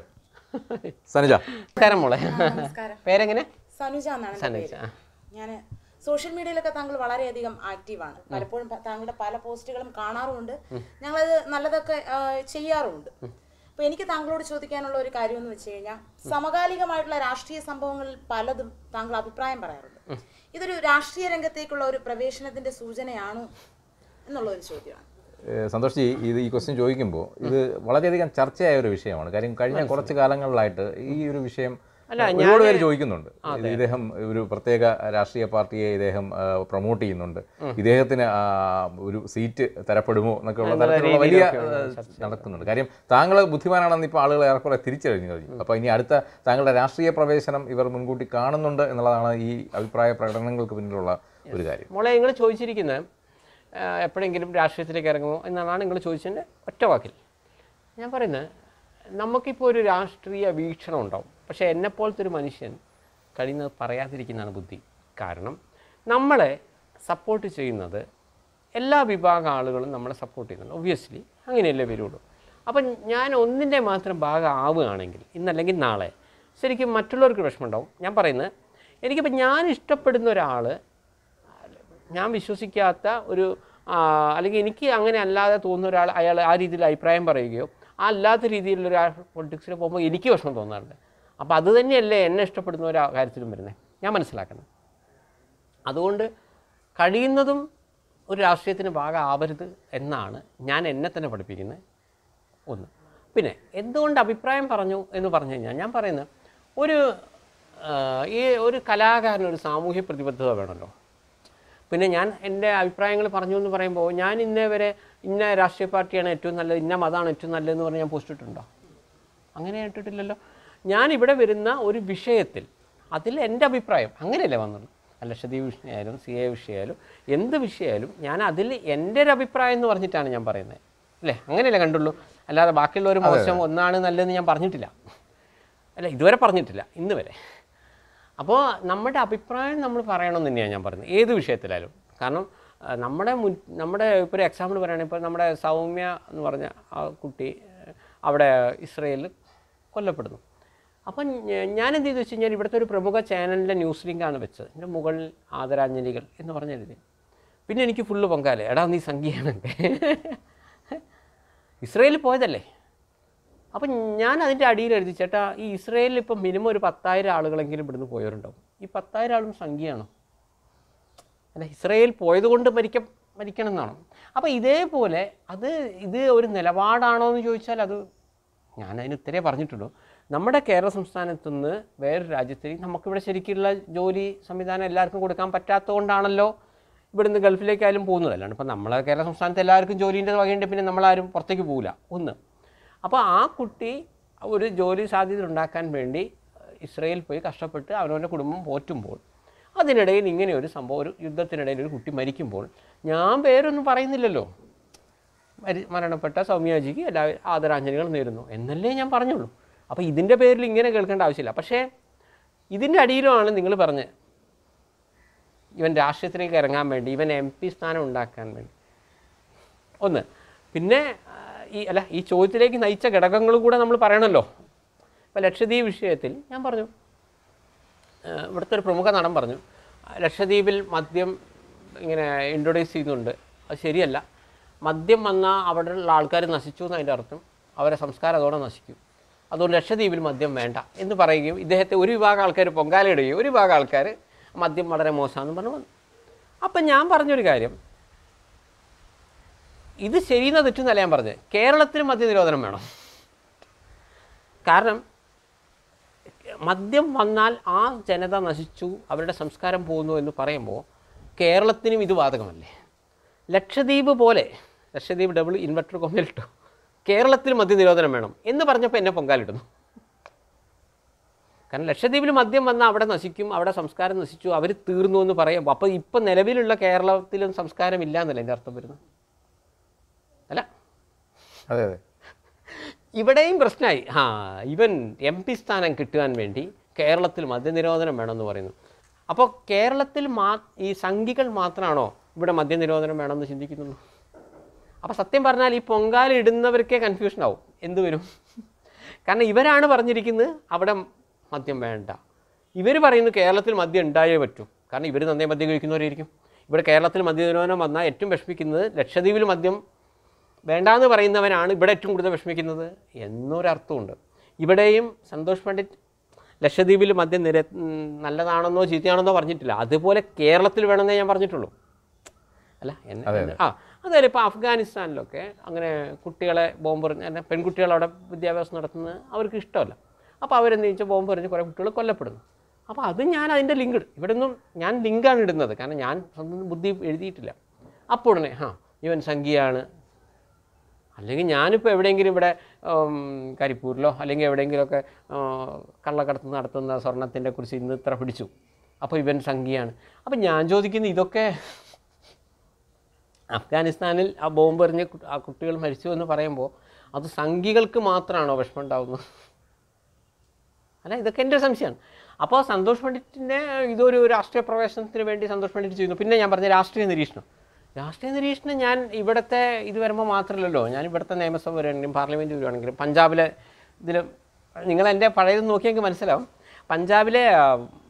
സനജ നമസ്കാരം മോളെ പേരെങ്ങനെ സനുജ എന്നാണ് എൻ്റെ സനുജ. പേര് ഞാൻ സോഷ്യൽ മീഡിയയിലൊക്കെ താങ്കൾ വളരെയധികം ആക്റ്റീവാണ് പലപ്പോഴും പ- താങ്കളുടെ പല പോസ്റ്റുകളും കാണാറുമുണ്ട് ഞങ്ങളത് നല്ലതൊക്കെ ആ, ചെയ്യാറുമുണ്ട് അപ്പൊ എനിക്ക് താങ്കളോട് ചോദിക്കാനുള്ള ഒരു കാര്യം എന്ന് വെച്ച് കഴിഞ്ഞാൽ സമകാലികമായിട്ടുള്ള രാഷ്ട്രീയ സംഭവങ്ങളിൽ പലതും താങ്കൾ അഭിപ്രായം പറയാറുണ്ട് ഇതൊരു രാഷ്ട്രീയ രംഗത്തേക്കുള്ള ഒരു പ്രവേശനത്തിന്റെ സൂചനയാണോ എന്നുള്ള ഒരു ചോദ്യമാണ് ഏഹ് സന്തോഷ് ജി ഇത് ഈ ക്വസ്റ്റ്യൻ ചോദിക്കുമ്പോൾ ഇത് വളരെയധികം ചർച്ചയായ ഒരു വിഷയമാണ് കാര്യം കഴിഞ്ഞ കുറച്ച് കാലങ്ങളിലായിട്ട് ഈ ഒരു വിഷയം ഒരുപാട് പേര് ചോദിക്കുന്നുണ്ട് ഇത് ഇദ്ദേഹം ഒരു പ്രത്യേക രാഷ്ട്രീയ പാർട്ടിയെ ഇദ്ദേഹം പ്രൊമോട്ട് ചെയ്യുന്നുണ്ട് ഇദ്ദേഹത്തിന് ആ, ഒരു സീറ്റ് തരപ്പെടുമോ എന്നൊക്കെ ഉള്ള തരത്തിലുള്ള വലിയ ഏഹ്, നടക്കുന്നുണ്ട് കാര്യം താങ്കൾ ബുദ്ധിമാനാണെന്ന് ഇപ്പോൾ ആളുകൾ ഏറെക്കുറെ തിരിച്ചറിഞ്ഞു കഴിഞ്ഞു അപ്പോൾ ഇനി അടുത്ത താങ്കളുടെ രാഷ്ട്രീയ പ്രവേശനം ഇവർ മുൻകൂട്ടി കാണുന്നുണ്ട് എന്നുള്ളതാണ് ഈ അഭിപ്രായ പ്രകടനങ്ങൾക്ക് പിന്നിലുള്ള ഒരു കാര്യം മോളെ നിങ്ങൾ ചോദിച്ചിരിക്കുന്നത് ആ, എപ്പോഴെങ്കിലും രാഷ്ട്രീയത്തിലേക്ക് ഇറങ്ങുമോ എന്നാണ് നിങ്ങൾ ചോദിച്ചതിൻ്റെ ഒറ്റ വാക്കിൽ ഞാൻ പറയുന്നത് നമുക്കിപ്പോൾ ഒരു രാഷ്ട്രീയ വീക്ഷണം ഉണ്ടാവും പക്ഷേ എന്നെപ്പോലത്തെ ഒരു മനുഷ്യൻ കഴിയുന്നത് പറയാതിരിക്കുന്നതാണ് ബുദ്ധി കാരണം നമ്മളെ സപ്പോർട്ട് ചെയ്യുന്നത് എല്ലാ വിഭാഗം ആളുകളും നമ്മളെ സപ്പോർട്ട് ചെയ്യുന്നുണ്ട് ഒബ്വിയസ്ലി അങ്ങനെയല്ലേ വരുള്ളൂ അപ്പം ഞാൻ ഒന്നിൻ്റെ മാത്രം ഭാഗം ആവുകയാണെങ്കിൽ ഇന്നല്ലെങ്കിൽ നാളെ ശരിക്കും മറ്റുള്ളവർക്ക് വിഷമമുണ്ടാവും ഞാൻ പറയുന്നത് എനിക്കിപ്പോൾ ഞാൻ ഇഷ്ടപ്പെടുന്ന ഒരാൾ ഞാൻ വിശ്വസിക്കാത്ത ഒരു ആ, അല്ലെങ്കിൽ എനിക്ക് അങ്ങനെ അല്ലാതെ തോന്നുന്ന ഒരാൾ അയാൾ ആ രീതിയിൽ അഭിപ്രായം പറയുകയോ ആ അല്ലാത്ത രീതിയിലുള്ള പൊളിറ്റിക്സിൽ പോകുമ്പോൾ എനിക്ക് വിഷമം തോന്നാറുണ്ട് അപ്പോൾ അത് തന്നെയല്ലേ എന്നെ ഇഷ്ടപ്പെടുന്ന ഒരു കാര്യത്തിലും വരുന്നത് ഞാൻ മനസ്സിലാക്കുന്നത് അതുകൊണ്ട് കഴിയുന്നതും ഒരു രാഷ്ട്രീയത്തിന് ഭാഗമാവരുത് എന്നാണ് ഞാൻ എന്നെ തന്നെ പഠിപ്പിക്കുന്നത് ഒന്ന് പിന്നെ എന്തുകൊണ്ട് അഭിപ്രായം പറഞ്ഞു എന്ന് പറഞ്ഞു കഴിഞ്ഞാൽ ഞാൻ പറയുന്നത് ഒരു ആ, ഈ ഒരു കലാകാരന് ഒരു സാമൂഹ്യ പ്രതിബദ്ധത വേണമല്ലോ പിന്നെ ഞാൻ എൻ്റെ അഭിപ്രായങ്ങൾ പറഞ്ഞു എന്ന് പറയുമ്പോൾ ഞാൻ ഇന്നേ വരെ ഇന്ന രാഷ്ട്രീയ പാർട്ടിയാണ് ഏറ്റവും നല്ലത് ഇന്ന മതമാണ് ഏറ്റവും നല്ലതെന്ന് പറഞ്ഞ് ഞാൻ പോസ്റ്റ് ഇട്ടിട്ടുണ്ടോ അങ്ങനെ ഇട്ടിട്ടില്ലല്ലോ ഞാൻ ഇവിടെ വരുന്ന ഒരു വിഷയത്തിൽ അതിൽ എൻ്റെ അഭിപ്രായം അങ്ങനെയല്ലേ വന്നുള്ളൂ ലക്ഷദ്വീപ് വിഷയമായാലും സി എ വിഷയമായാലും എന്ത് വിഷയമായാലും ഞാൻ അതിൽ എൻ്റെ ഒരു അഭിപ്രായം എന്ന് പറഞ്ഞിട്ടാണ് ഞാൻ പറയുന്നത് അല്ലേ അങ്ങനെയല്ലേ കണ്ടുള്ളൂ അല്ലാതെ ബാക്കിയുള്ളവർ മോശം ഒന്നാണ് നല്ലതെന്ന് ഞാൻ പറഞ്ഞിട്ടില്ല അല്ല ഇതുവരെ പറഞ്ഞിട്ടില്ല ഇന്ന് വരെ അപ്പോൾ നമ്മുടെ അഭിപ്രായം നമ്മൾ പറയണമെന്ന് തന്നെയാണ് ഞാൻ പറയുന്നത് ഏത് വിഷയത്തിലായാലും കാരണം ആ, നമ്മുടെ മുൻ നമ്മുടെ ഇപ്പോൾ ഒരു എക്സാമ്പിൾ പറയുകയാണെങ്കിൽ ഇപ്പോൾ നമ്മുടെ സൗമ്യ എന്ന് പറഞ്ഞ ആ കുട്ടി ആ, അവിടെ ഇസ്രയേലിൽ കൊല്ലപ്പെടുന്നു അപ്പം ഞ- ഞാൻ എന്ത് ചെയ്തു വെച്ച് കഴിഞ്ഞാൽ ഇവിടുത്തെ ഒരു പ്രമുഖ ചാനലിൻ്റെ ന്യൂസ് ലിങ്കാണ് വെച്ചത് എൻ്റെ മുകളിൽ ആദരാഞ്ജലികൾ എന്ന് പറഞ്ഞ എഴുതി പിന്നെ എനിക്ക് ഫുള്ള് പൊങ്കാല എടാ നീ സംഖ്യയാണല്ലേ ഇസ്രയേലിൽ പോയതല്ലേ അപ്പം ഞാൻ അതിൻ്റെ അടിയിൽ എഴുതി ചേട്ടാ ഈ ഇസ്രയേലിൽ ഇപ്പം മിനിമം ഒരു പത്തായിരം ആളുകളെങ്കിലും ഇവിടുന്ന് പോയവരുണ്ടാവും ഈ പത്തായിരം ആളും സംഖ്യയാണോ അല്ല ഇസ്രയേൽ പോയതുകൊണ്ട് മരിക്ക മരിക്കണം എന്നാണോ അപ്പോൾ ഇതേപോലെ അത് ഇത് ഒരു നിലപാടാണോ എന്ന് ചോദിച്ചാൽ അത് ഞാൻ അതിന് ഉത്തരേ പറഞ്ഞിട്ടുള്ളൂ നമ്മുടെ കേരള സംസ്ഥാനത്തു നിന്ന് വേറൊരു രാജ്യത്തേക്ക് നമുക്കിവിടെ ശരിക്കുള്ള ജോലി സംവിധാനം എല്ലാവർക്കും കൊടുക്കാൻ പറ്റാത്തതുകൊണ്ടാണല്ലോ ഇവിടുന്ന് ഗൾഫിലേക്കായാലും പോകുന്നത് അല്ലാണ്ട് ഇപ്പം നമ്മളെ കേരള സംസ്ഥാനത്ത് എല്ലാവർക്കും ജോലീൻ്റെ വകയുണ്ട് പിന്നെ നമ്മളാരും പുറത്തേക്ക് പോകില്ല ഒന്ന് അപ്പോൾ ആ കുട്ടി ഒരു ജോലി സാധ്യത ഉണ്ടാക്കാൻ വേണ്ടി ഇസ്രയേൽ പോയി കഷ്ടപ്പെട്ട് അവനവൻ്റെ കുടുംബം പോറ്റുമ്പോൾ അതിനിടയിൽ ഇങ്ങനെ ഒരു സംഭവം ഒരു യുദ്ധത്തിനിടയിൽ ഒരു കുട്ടി മരിക്കുമ്പോൾ ഞാൻ പേരൊന്നും പറയുന്നില്ലല്ലോ മരി മരണപ്പെട്ട സൗമ്യാജിക്ക് എല്ലാ ആദരാഞ്ജലികൾ നേരുന്നു എന്നല്ലേ ഞാൻ പറഞ്ഞുള്ളൂ അപ്പോൾ ഇതിൻ്റെ പേരിൽ ഇങ്ങനെ കേൾക്കേണ്ട ആവശ്യമില്ല പക്ഷേ ഇതിൻ്റെ അടിയിലുമാണ് നിങ്ങൾ പറഞ്ഞത് ഇവൻ രാഷ്ട്രീയത്തിലേക്ക് ഇറങ്ങാൻ വേണ്ടി ഇവൻ എം പി സ്ഥാനം ഉണ്ടാക്കാൻ വേണ്ടി ഒന്ന് പിന്നെ ആ, ഈ അല്ല ഈ ചോദ്യത്തിലേക്ക് നയിച്ച ഘടകങ്ങളും കൂടെ നമ്മൾ പറയണമല്ലോ ഇപ്പോൾ ലക്ഷദ്വീപ് വിഷയത്തിൽ ഞാൻ പറഞ്ഞു ആ, ഇവിടുത്തെ ഒരു പ്രമുഖ നടൻ പറഞ്ഞു ആ, ലക്ഷദ്വീപിൽ മദ്യം ഇങ്ങനെ ഇൻട്രൊഡ്യൂസ് ചെയ്യുന്നുണ്ട് അത് ശരിയല്ല മദ്യം വന്നാൽ അവിടെയുള്ള ആൾക്കാർ നശിച്ചു എന്നതിൻ്റെ അർത്ഥം അവരെ സംസ്കാരം അതോടെ നശിക്കും അതുകൊണ്ട് ലക്ഷദ്വീപിൽ മദ്യം വേണ്ട എന്ന് പറയുകയും ഇദ്ദേഹത്തെ ഒരു വിഭാഗം ആൾക്കാർ പൊങ്കാലയിടുകയും ഒരു വിഭാഗം ആൾക്കാർ മദ്യം വളരെ മോശമാണെന്ന് പറഞ്ഞു വന്നു അപ്പം ഞാൻ പറഞ്ഞൊരു കാര്യം ഇത് ശരിയെന്ന തെറ്റെന്നല്ല ഞാൻ പറഞ്ഞത് കേരളത്തിൽ മദ്യനിരോധനം വേണം കാരണം മദ്യം വന്നാൽ ആ ജനത നശിച്ചു അവരുടെ സംസ്കാരം പോകുന്നു എന്ന് പറയുമ്പോൾ കേരളത്തിനും ഇത് ബാധകമല്ലേ ലക്ഷദ്വീപ് പോലെ ലക്ഷദ്വീപ് ഡബിൾ ഇൻവെർട്ടർ കൊമ്മിലിട്ടു കേരളത്തിൽ മദ്യനിരോധനം വേണം എന്ന് പറഞ്ഞപ്പോൾ എന്നെ പൊങ്കാലിടുന്നു കാരണം ലക്ഷദ്വീപിൽ മദ്യം വന്നാൽ അവിടെ നശിക്കും അവിടെ സംസ്കാരം നശിച്ചു അവർ തീർന്നു എന്ന് പറയുമ്പോൾ അപ്പോൾ ഇപ്പം നിലവിലുള്ള കേരളത്തിലും സംസ്കാരം ഇല്ല എന്നല്ല എൻ്റെ അർത്ഥം വരുന്നത് അല്ല അതെ അതെ ഇവിടെയും പ്രശ്നമായി ആ ഇവൻ എം പി സ്ഥാനം കിട്ടുവാൻ വേണ്ടി കേരളത്തിൽ മദ്യനിരോധനം വേണമെന്ന് പറയുന്നു അപ്പോൾ കേരളത്തിൽ മാ ഈ സംഘികൾ മാത്രമാണോ ഇവിടെ മദ്യനിരോധനം വേണമെന്ന് ചിന്തിക്കുന്നുള്ളൂ അപ്പോൾ സത്യം പറഞ്ഞാൽ ഈ പൊങ്കാല ഇടുന്നവർക്കേ കൺഫ്യൂഷൻ ആവും എന്ത് വരും കാരണം ഇവരാണ് പറഞ്ഞിരിക്കുന്നത് അവിടെ മദ്യം വേണ്ട ഇവർ പറയുന്നു കേരളത്തിൽ മദ്യം ഉണ്ടായേ പറ്റൂ കാരണം ഇവർ നന്നേ മദ്യം കഴിക്കുന്നവരായിരിക്കും ഇവിടെ കേരളത്തിൽ മദ്യനിരോധനം വന്നാൽ ഏറ്റവും വിഷമിക്കുന്നത് ലക്ഷദ്വീപിൽ മദ്യം വേണ്ടാന്ന് പറയുന്നവനാണ് ഇവിടെ ഏറ്റവും കൂടുതൽ വിഷമിക്കുന്നത് എന്നൊരർത്ഥമുണ്ട് ഇവിടെയും സന്തോഷ് പണ്ഡിറ്റ് ലക്ഷദ്വീപിൽ മദ്യം നിര ഉം, നല്ലതാണെന്നോ ചീത്തയാണെന്നോ പറഞ്ഞിട്ടില്ല അതുപോലെ കേരളത്തിൽ വേണമെന്നേ ഞാൻ പറഞ്ഞിട്ടുള്ളൂ അല്ല എന്നെ എന്നെ- ആ അതായത് ഇപ്പോൾ അഫ്ഗാനിസ്ഥാനിലൊക്കെ അങ്ങനെ കുട്ടികളെ ബോംബ് എറിഞ്ഞ് അല്ല പെൺകുട്ടികൾ അവിടെ വിദ്യാഭ്യാസം നടത്തുന്നത് അവർക്ക് ഇഷ്ടമല്ല അപ്പോൾ അവരെന്ത് വെച്ചാൽ ബോംബ് എറിഞ്ഞ് കുറേ കുട്ടികൾ കൊല്ലപ്പെടുന്നു അപ്പോൾ അത് ഞാൻ അതിൻ്റെ ലിങ്ക് ഇടും ഇവിടെ നിന്നും ഞാൻ ലിങ്കാണ് ഇടുന്നത് കാരണം ഞാൻ സ്വന്തം ബുദ്ധി എഴുതിയിട്ടില്ല അപ്പോൾ ഉടനെ ആ ഇവൻ സംഖ്യയാണ് അല്ലെങ്കിൽ ഞാനിപ്പോൾ എവിടെയെങ്കിലും ഇവിടെ ഉം, കരിപ്പൂരിലോ അല്ലെങ്കിൽ എവിടെയെങ്കിലുമൊക്കെ ആ, കള്ളക്കടത്ത് നടത്തുന്ന സ്വർണത്തിൻ്റെ കുറിച്ച് ഇന്ന് ഇത്ര പിടിച്ചു അപ്പോൾ ഇവൻ സംഖ്യയാണ് അപ്പം ഞാൻ ചോദിക്കുന്നത് ഇതൊക്കെ അഫ്ഗാനിസ്ഥാനിൽ ആ ബോംബ് എറിഞ്ഞ് കു- ആ കുട്ടികൾ മരിച്ചു എന്ന് പറയുമ്പോൾ അത് സംഘികൾക്ക് മാത്രമാണോ വിഷമം ഉണ്ടാവുന്നത് അല്ല ഇതൊക്കെ എൻ്റെ ഒരു സംശയമാണ് അപ്പോൾ സന്തോഷ് പണ്ഡിറ്റിൻ്റെ ഇതൊരു രാഷ്ട്രീയ പ്രവേശനത്തിന് വേണ്ടി സന്തോഷ് പണ്ഡിറ്റ് ചെയ്യുന്നു പിന്നെ ഞാൻ പറഞ്ഞ രാഷ്ട്രീയ നിരീക്ഷണം രാഷ്ട്രീയ നിരീക്ഷണം ഞാൻ ഇവിടുത്തെ ഇത് വരുമ്പോൾ മാത്രമല്ലല്ലോ ഞാൻ ഇവിടുത്തെ നിയമസഭ വരുവാണെങ്കിലും പാർലമെൻറ്റ് വരുവാണെങ്കിലും പഞ്ചാബിലെ ഇതിൽ നിങ്ങൾ എൻ്റെ പഴയത് നോക്കിയെങ്കിൽ മനസ്സിലാവും പഞ്ചാബിലെ ആ,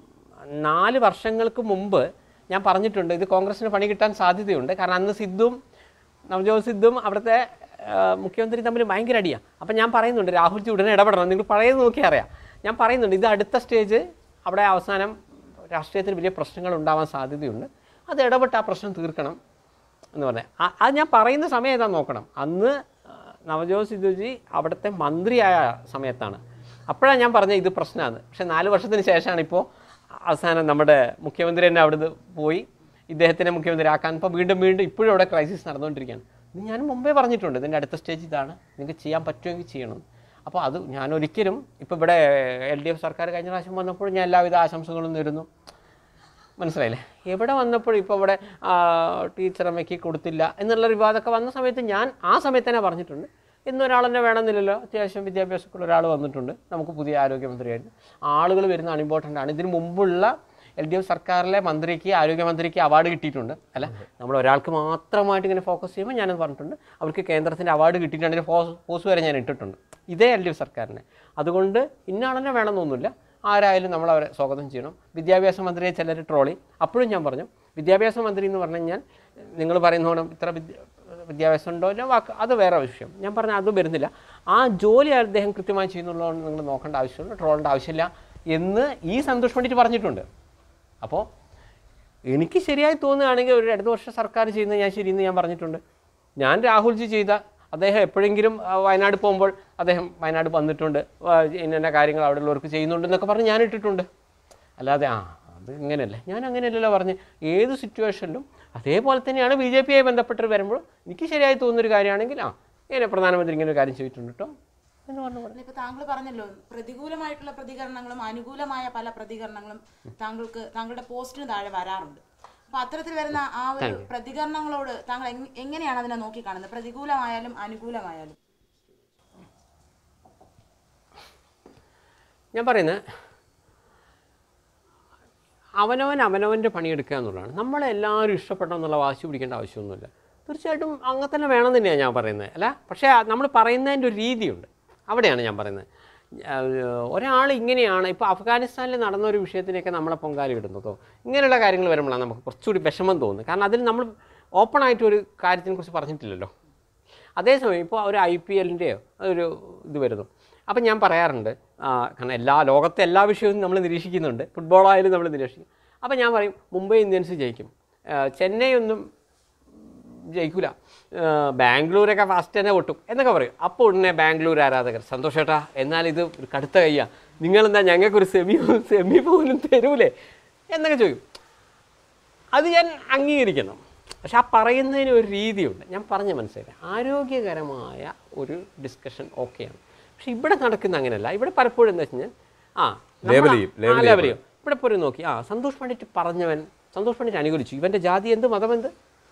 നാല് വർഷങ്ങൾക്ക് മുമ്പ് ഞാൻ പറഞ്ഞിട്ടുണ്ട് ഇത് കോൺഗ്രസിന് പണി കിട്ടാൻ സാധ്യതയുണ്ട് കാരണം അന്ന് സിദ്ധും നവജോത് സിദ്ധും അവിടുത്തെ ആ, മുഖ്യമന്ത്രി തമ്മിൽ ഭയങ്കര അടിയാണ് അപ്പം ഞാൻ പറയുന്നുണ്ട് രാഹുൽജി ഉടനെ ഇടപെടണം നിങ്ങൾ പഴയത് നോക്കി അറിയാം ഞാൻ പറയുന്നുണ്ട് ഇത് അടുത്ത സ്റ്റേജ് അവിടെ അവസാനം രാഷ്ട്രീയത്തിൽ വലിയ പ്രശ്നങ്ങൾ ഉണ്ടാവാൻ സാധ്യതയുണ്ട് അത് ഇടപെട്ട് ആ പ്രശ്നം തീർക്കണം എന്ന് പറഞ്ഞാൽ ആ- അത് ഞാൻ പറയുന്ന സമയം ഏതാ നോക്കണം അന്ന് ആ, നവജോത് സിദ്ധുജി അവിടുത്തെ മന്ത്രിയായ സമയത്താണ് അപ്പോഴാണ് ഞാൻ പറഞ്ഞത് ഇത് പ്രശ്നമാണ് പക്ഷേ നാല് വർഷത്തിന് ശേഷമാണ് ഇപ്പോൾ അവസാനം നമ്മുടെ മുഖ്യമന്ത്രി തന്നെ അവിടുന്ന് പോയി ഇദ്ദേഹത്തിനെ മുഖ്യമന്ത്രി ആക്കാൻ ഇപ്പോൾ വീണ്ടും വീണ്ടും ഇപ്പോഴും അവിടെ ക്രൈസിസ് നടന്നുകൊണ്ടിരിക്കുകയാണ് ഇത് ഞാൻ മുമ്പേ പറഞ്ഞിട്ടുണ്ട് ഇതിൻ്റെ അടുത്ത സ്റ്റേജ് ഇതാണ് നിങ്ങൾക്ക് ചെയ്യാൻ പറ്റുമെങ്കിൽ ചെയ്യണം അപ്പോൾ അത് ഞാൻ ഒരിക്കലും ഇപ്പോൾ ഇവിടെ എൽ ഡി എഫ് സർക്കാർ കഴിഞ്ഞ പ്രാവശ്യം വന്നപ്പോൾ ഞാൻ എല്ലാവിധ ആശംസകളും നേരുന്നു മനസ്സിലായില്ലേ എവിടെ വന്നപ്പോഴും ഇപ്പോൾ ഇവിടെ ആ, ടീച്ചറമ്മയ്ക്ക് കൊടുത്തില്ല എന്നുള്ള വിവാദമൊക്കെ വന്ന സമയത്ത് ഞാൻ ആ സമയത്ത് തന്നെ പറഞ്ഞിട്ടുണ്ട് ഇന്നൊരാൾ തന്നെ വേണമെന്നില്ലല്ലോ അത്യാവശ്യം വിദ്യാഭ്യാസമുള്ള ഒരാൾ വന്നിട്ടുണ്ട് നമുക്ക് പുതിയ ആരോഗ്യമന്ത്രിയായിട്ട് ആളുകൾ വരുന്നതാണ് ഇമ്പോർട്ടൻ്റ് ആണ് ഇതിന് മുമ്പുള്ള എൽ ഡി എഫ് സർക്കാരിലെ മന്ത്രിക്ക് ആരോഗ്യമന്ത്രിക്ക് അവാർഡ് കിട്ടിയിട്ടുണ്ട് അല്ല നമ്മൾ ഒരാൾക്ക് മാത്രമായിട്ട് ഇങ്ങനെ ഫോക്കസ് ചെയ്യുമ്പോൾ ഞാനത് പറഞ്ഞിട്ടുണ്ട് അവർക്ക് കേന്ദ്രത്തിൻ്റെ അവാർഡ് കിട്ടിയിട്ടുണ്ട് അതിന് പോസ് പോസ് വരെ ഞാൻ ഇട്ടിട്ടുണ്ട് ഇതേ എൽ ഡി എഫ് സർക്കാരിനെ അതുകൊണ്ട് ഇന്നാളെന്നെ വേണമെന്നൊന്നുമില്ല ആരായാലും നമ്മൾ അവരെ സ്വാഗതം ചെയ്യണം വിദ്യാഭ്യാസ മന്ത്രിയെ ചിലർ ട്രോളി അപ്പോഴും ഞാൻ പറഞ്ഞു വിദ്യാഭ്യാസ മന്ത്രി എന്ന് പറഞ്ഞു കഴിഞ്ഞാൽ നിങ്ങൾ പറയുന്നോണം ഇത്ര വിദ്യ വിദ്യാഭ്യാസം ഉണ്ടോ ഇല്ല വാക്ക് അത് വേറെ വിഷയം ഞാൻ പറഞ്ഞ അത് വരുന്നില്ല ആ ജോലി അദ്ദേഹം കൃത്യമായി ചെയ്യുന്നുള്ളതുകൊണ്ട് നിങ്ങൾ നോക്കേണ്ട ആവശ്യമില്ല ട്രോളേണ്ട ആവശ്യമില്ല എന്ന് ഈ സന്തോഷ് പണ്ഡിറ്റ് പറഞ്ഞിട്ടുണ്ട് അപ്പോൾ എനിക്ക് ശരിയായി തോന്നുകയാണെങ്കിൽ ഒരു രണ്ട് വർഷം സർക്കാർ ചെയ്യുന്നത് ഞാൻ ശരിയെന്ന് ഞാൻ പറഞ്ഞിട്ടുണ്ട് ഞാൻ രാഹുൽജി ചെയ്ത അദ്ദേഹം എപ്പോഴെങ്കിലും ആ, വയനാട് പോകുമ്പോൾ അദ്ദേഹം വയനാട് വന്നിട്ടുണ്ട് ആ, ഇന്ന കാര്യങ്ങൾ അവിടെ ഉള്ളവർക്ക് ചെയ്യുന്നുണ്ട് എന്നൊക്കെ പറഞ്ഞ് ഞാൻ ഇട്ടിട്ടുണ്ട് അല്ലാതെ ആ അത് ഇങ്ങനെയല്ലേ ഞാൻ അങ്ങനെയല്ലല്ലോ പറഞ്ഞ് ഏത് സിറ്റുവേഷനിലും അതേപോലെ തന്നെയാണ് ബി ജെ പിയായി ബന്ധപ്പെട്ട് വരുമ്പോൾ എനിക്ക് ശരിയായി തോന്നുന്നൊരു കാര്യമാണെങ്കിൽ ആ ഇങ്ങനെ പ്രധാനമന്ത്രി ഇങ്ങനെ ഒരു കാര്യം ചെയ്തിട്ടുണ്ട് കേട്ടോ എന്ന് പറഞ്ഞു പറഞ്ഞു ഇപ്പൊ താങ്കൾ പറഞ്ഞല്ലോ പ്രതികൂലമായിട്ടുള്ള പ്രതികരണങ്ങളും അനുകൂലമായ പല പ്രതികരണങ്ങളും താങ്കൾക്ക് താങ്കളുടെ പോസ്റ്റിന് താഴെ വരാറുണ്ട് അപ്പൊ അത്തരത്തിൽ വരുന്ന ആ ഒരു പ്രതികരണങ്ങളോട് താങ്കൾ എങ്- എങ്ങനെയാണ് അതിനെ നോക്കിക്കാണുന്നത് പ്രതികൂലമായാലും അനുകൂലമായാലും ഞാൻ പറയുന്നത് അവനവൻ അവനവൻ്റെ പണിയെടുക്കുക എന്നുള്ളതാണ് നമ്മളെല്ലാവരും ഇഷ്ടപ്പെടണം എന്നുള്ള വാശി പിടിക്കേണ്ട ആവശ്യമൊന്നുമില്ല തീർച്ചയായിട്ടും അങ്ങനെ തന്നെ വേണം തന്നെയാണ് ഞാൻ പറയുന്നത് അല്ല പക്ഷേ നമ്മൾ പറയുന്നതിൻ്റെ ഒരു രീതിയുണ്ട് അവിടെയാണ് ഞാൻ പറയുന്നത് ഒരാൾ ഇങ്ങനെയാണ് ഇപ്പോൾ അഫ്ഗാനിസ്ഥാനിൽ നടന്ന ഒരു വിഷയത്തിനൊക്കെ നമ്മളെ പൊങ്കാലി ഇടുന്നതോ ഇങ്ങനെയുള്ള കാര്യങ്ങൾ വരുമ്പോഴാണ് നമുക്ക് കുറച്ചുകൂടി വിഷമം തോന്നുന്നത് കാരണം അതിൽ നമ്മൾ ഓപ്പണായിട്ട് ഒരു കാര്യത്തിനെ കുറിച്ച് പറഞ്ഞിട്ടില്ലല്ലോ അതേസമയം ഇപ്പോൾ ഒരു ഐ പി എല്ലിൻ്റെയോ ഒരു ഇത് വരുന്നു അപ്പം ഞാൻ പറയാറുണ്ട് ആ, കാരണം എല്ലാ ലോകത്തെ എല്ലാ വിഷയവും നമ്മൾ നിരീക്ഷിക്കുന്നുണ്ട് ഫുട്ബോളായാലും നമ്മൾ നിരീക്ഷിക്കും അപ്പം ഞാൻ പറയും മുംബൈ ഇന്ത്യൻസ് ജയിക്കും ആ, ചെന്നൈ ഒന്നും ജയിക്കൂല ആ, ബാംഗ്ലൂരൊക്കെ ഫസ്റ്റ് തന്നെ പൊട്ടും എന്നൊക്കെ പറയും അപ്പോൾ ഉടനെ ബാംഗ്ലൂർ ആരാധകർ സന്തോഷേട്ടാ എന്നാൽ ഇത് ഒരു കടുത്ത കയ്യാ നിങ്ങളെന്താ ഞങ്ങൾക്കൊരു സെമി സെമി പോലും തരൂലേ എന്നൊക്കെ ചോദിക്കും അത് ഞാൻ അംഗീകരിക്കണം പക്ഷെ ആ പറയുന്നതിന് ഒരു രീതിയുണ്ട് ഞാൻ പറഞ്ഞ മനസ്സിലായി ആരോഗ്യകരമായ ഒരു ഡിസ്കഷൻ ഓക്കെയാണ് പക്ഷെ ഇവിടെ നടക്കുന്ന അങ്ങനെയല്ല ഇവിടെ പലപ്പോഴും എന്താ വെച്ച് കഴിഞ്ഞാൽ ആ നമ്മള് Label ചെയ്യും, ആ, label label ചെയ്യും ഇവിടെ പോലും നോക്കി ആ സന്തോഷ് പണ്ഡിറ്റ് പറഞ്ഞവൻ സന്തോഷ് പണ്ഡിറ്റ് അനുകൂലിച്ചു ഇവൻ്റെ ജാതി എന്ത് മതമെന്ത്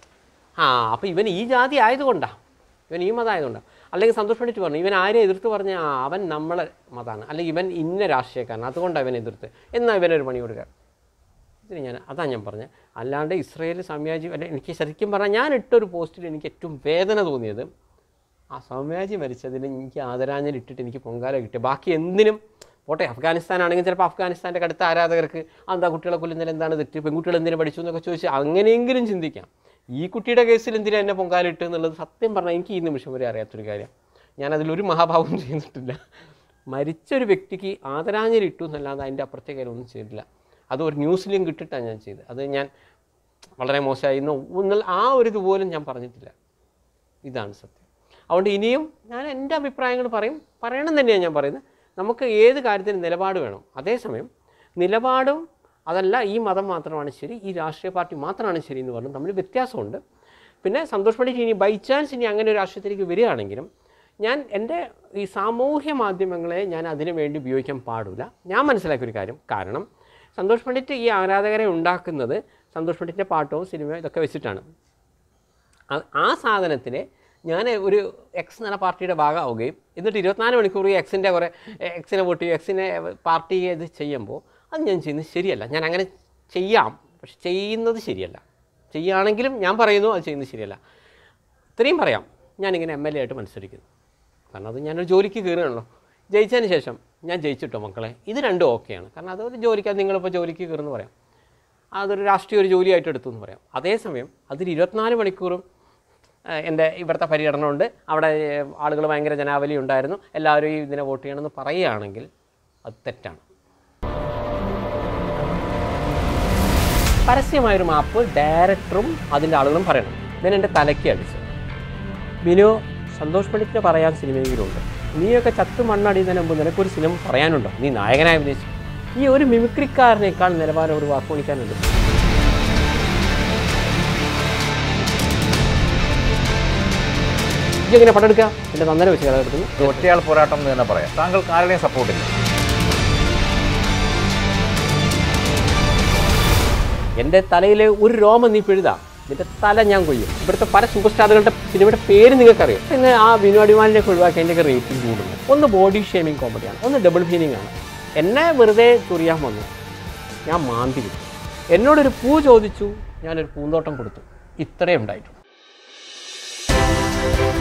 ആ അപ്പോൾ ഇവൻ ഈ ജാതി ആയതുകൊണ്ടാണ് ഇവൻ ഈ മതം ആയതുകൊണ്ടാണ് അല്ലെങ്കിൽ സന്തോഷ് പണ്ഡിറ്റ് പറഞ്ഞു ഇവൻ ആരെ എതിർത്ത് പറഞ്ഞ ആ അവൻ നമ്മളെ മതമാണ് അല്ലെങ്കിൽ ഇവൻ ഇന്ന രാഷ്ട്രീയക്കാരൻ അതുകൊണ്ടാണ് ഇവൻ എതിർത്ത് എന്നാൽ ഇവനൊരു പണി കൊടുക്കുക ഇതിന് ഞാൻ അതാ ഞാൻ പറഞ്ഞത് അല്ലാണ്ട് ഇസ്രയേൽ സാമ്രാജ്യം അല്ല എനിക്ക് ശരിക്കും പറഞ്ഞാൽ ഞാൻ ഇട്ടൊരു പോസ്റ്റിൽ എനിക്ക് ഏറ്റവും വേദന തോന്നിയത് ആ സാമ്രാജ്യം മരിച്ചതിന് എനിക്ക് ആദരാഞ്ജലി ഇട്ടിട്ട് എനിക്ക് പൊങ്കാല കിട്ടി ബാക്കി എന്തിനും പോട്ടെ അഫ്ഗാനിസ്ഥാൻ ആണെങ്കിൽ ചിലപ്പോൾ അഫ്ഗാനിസ്ഥാൻ്റെ കടുത്ത ആരാധകർക്ക് എന്താ കുട്ടികളെ കൊല്ലുന്നതിൽ എന്താണ് തെറ്റ് പെൺകുട്ടികൾ എന്തിനു പഠിച്ചു എന്നൊക്കെ ചോദിച്ച് അങ്ങനെയെങ്കിലും ചിന്തിക്കാം ഈ കുട്ടിയുടെ കേസിൽ എന്തിനാ എന്നെ പൊങ്കാലിട്ട് എന്നുള്ളത് സത്യം പറഞ്ഞാൽ എനിക്ക് ഈ നിമിഷം വരെ അറിയാത്തൊരു കാര്യം ഞാനതിലൊരു മഹാഭാവം ചെയ്തിട്ടില്ല മരിച്ചൊരു വ്യക്തിക്ക് ആദരാഞ്ജലി ഇട്ടു എന്നല്ലാതെ അതിൻ്റെ അപ്പുറത്തെ കാര്യം ഒന്നും ചെയ്തിട്ടില്ല അത് ഒരു ന്യൂസ് ലിങ്ക് ഇട്ടിട്ടാണ് ഞാൻ ചെയ്തത് അത് ഞാൻ വളരെ മോശമായിരുന്നു എന്നുള്ള ആ ഒരു ഇതുപോലും ഞാൻ പറഞ്ഞിട്ടില്ല ഇതാണ് സത്യം അതുകൊണ്ട് ഇനിയും ഞാൻ എൻ്റെ അഭിപ്രായങ്ങൾ പറയും പറയണം തന്നെയാണ് ഞാൻ പറയുന്നത് നമുക്ക് ഏത് കാര്യത്തിനും നിലപാട് വേണം അതേസമയം നിലപാടും അതല്ല ഈ മതം മാത്രമാണ് ശരി ഈ രാഷ്ട്രീയ പാർട്ടി മാത്രമാണ് ശരി എന്ന് പറഞ്ഞു തമ്മിൽ വ്യത്യാസമുണ്ട് പിന്നെ സന്തോഷ് പണ്ഡിറ്റ് ഇനി ബൈ ചാൻസ് ഇനി അങ്ങനെ ഒരു രാഷ്ട്രീയത്തിലേക്ക് വരികയാണെങ്കിലും ഞാൻ എൻ്റെ ഈ സാമൂഹ്യ മാധ്യമങ്ങളെ ഞാൻ അതിനു വേണ്ടി ഉപയോഗിക്കാൻ പാടില്ല ഞാൻ മനസ്സിലാക്കിയ ഒരു കാര്യം കാരണം സന്തോഷ് പണ്ഡിറ്റ് ഈ ആരാധകരെ ഉണ്ടാക്കുന്നത് സന്തോഷ് പണ്ഡിറ്റിൻ്റെ പാട്ടവും സിനിമയും ഇതൊക്കെ വെച്ചിട്ടാണ് ആ- ആ സാധനത്തിനെ ഞാൻ ഒരു എക്സ് എന്ന പാർട്ടിയുടെ ഭാഗമാവുകയും എന്നിട്ട് ഇരുപത്തിനാല് മണിക്കൂർ ഈ എക്സിൻ്റെ കുറേ എക്സിനെ വോട്ട് ചെയ്യും എക്സിനെ പാർട്ടി ഇത് ചെയ്യുമ്പോൾ അത് ഞാൻ ചെയ്യുന്നത് ശരിയല്ല ഞാൻ അങ്ങനെ ചെയ്യാം പക്ഷെ ചെയ്യുന്നത് ശരിയല്ല ചെയ്യുകയാണെങ്കിലും ഞാൻ പറയുന്നു അത് ചെയ്യുന്നത് ശരിയല്ല ഇത്രയും പറയാം ഞാനിങ്ങനെ എം എൽ എ ആയിട്ട് മത്സരിക്കുന്നു കാരണം അത് ഞാനൊരു ജോലിക്ക് കയറുകയാണല്ലോ ജയിച്ചതിന് ശേഷം ഞാൻ ജയിച്ചിട്ടോ മക്കളെ ഇത് രണ്ടും ഓക്കെയാണ് കാരണം അതൊരു ജോലിക്ക് നിങ്ങളിപ്പോൾ ജോലിക്ക് കയറുമെന്ന് പറയാം അതൊരു രാഷ്ട്രീയ ഒരു ജോലിയായിട്ട് എടുത്തു എന്ന് പറയാം അതേസമയം അതിൽ ഇരുപത്തിനാല് മണിക്കൂറും ഏഹ്, എൻ്റെ ഇവിടുത്തെ പര്യടനമുണ്ട് അവിടെ ആളുകൾ ഭയങ്കര ജനാവലി ഉണ്ടായിരുന്നു എല്ലാവരും ഈ ഇതിനെ വോട്ട് ചെയ്യണമെന്ന് പറയുകയാണെങ്കിൽ അത് തെറ്റാണ് പരസ്യമായൊരു മാപ്പ് ഡയറക്ടറും അതിൻ്റെ ആളുകളും പറയണം ഞാൻ എൻ്റെ തലയ്ക്ക് അടിച്ചു ബിനു സന്തോഷ് പണ്ഡിറ്റിന് പറയാൻ സിനിമയെങ്കിലുണ്ട് നീയൊക്കെ ചത്തു മണ്ണടിയുന്നതിന് മുമ്പ് നിനക്കൊരു സിനിമ പറയാനുണ്ടോ നീ നായകനായി അഭിനയിച്ചു ഈ ഒരു മിമിക്രിക്കാരനേക്കാൾ നിലവാരം ഒരു വാക്കുണിക്കാനുണ്ട് ഈ എങ്ങനെ പടെടുക്കുക എൻ്റെ നന്നര വെച്ച് കഥ എടുക്കുന്നു ഇത് ഒറ്റയാൾ പോരാട്ടം എന്ന് തന്നെ പറയാം താങ്കൾക്ക് ആരുടെയും സപ്പോർട്ടില്ല എൻ്റെ തലയിലെ ഒരു രോമം നീ പിഴുതാ നിന്റെ തല ഞാൻ കൊയ്യും ഇവിടുത്തെ പല സൂപ്പർ സ്റ്റാറുകളുടെ സിനിമയുടെ പേര് നിങ്ങൾക്കറിയാം പിന്നെ ആ ബിനു അടിമാലിനെയൊക്കെ ഒഴിവാക്കി അതിൻ്റെയൊക്കെ റേറ്റിംഗ് കൂടുന്നു ഒന്ന് ബോഡി ഷേമിങ് കോമഡിയാണ് ഒന്ന് ഡബിൾ ഫീലിംഗ് ആണ് എന്നെ വെറുതെ ചൊറിയാൻ വന്നു ഞാൻ മാന്തി വിട്ടു എന്നോടൊരു പൂ ചോദിച്ചു ഞാനൊരു പൂന്തോട്ടം കൊടുത്തു ഇത്രയേ ഉണ്ടായിട്ടുള്ളൂ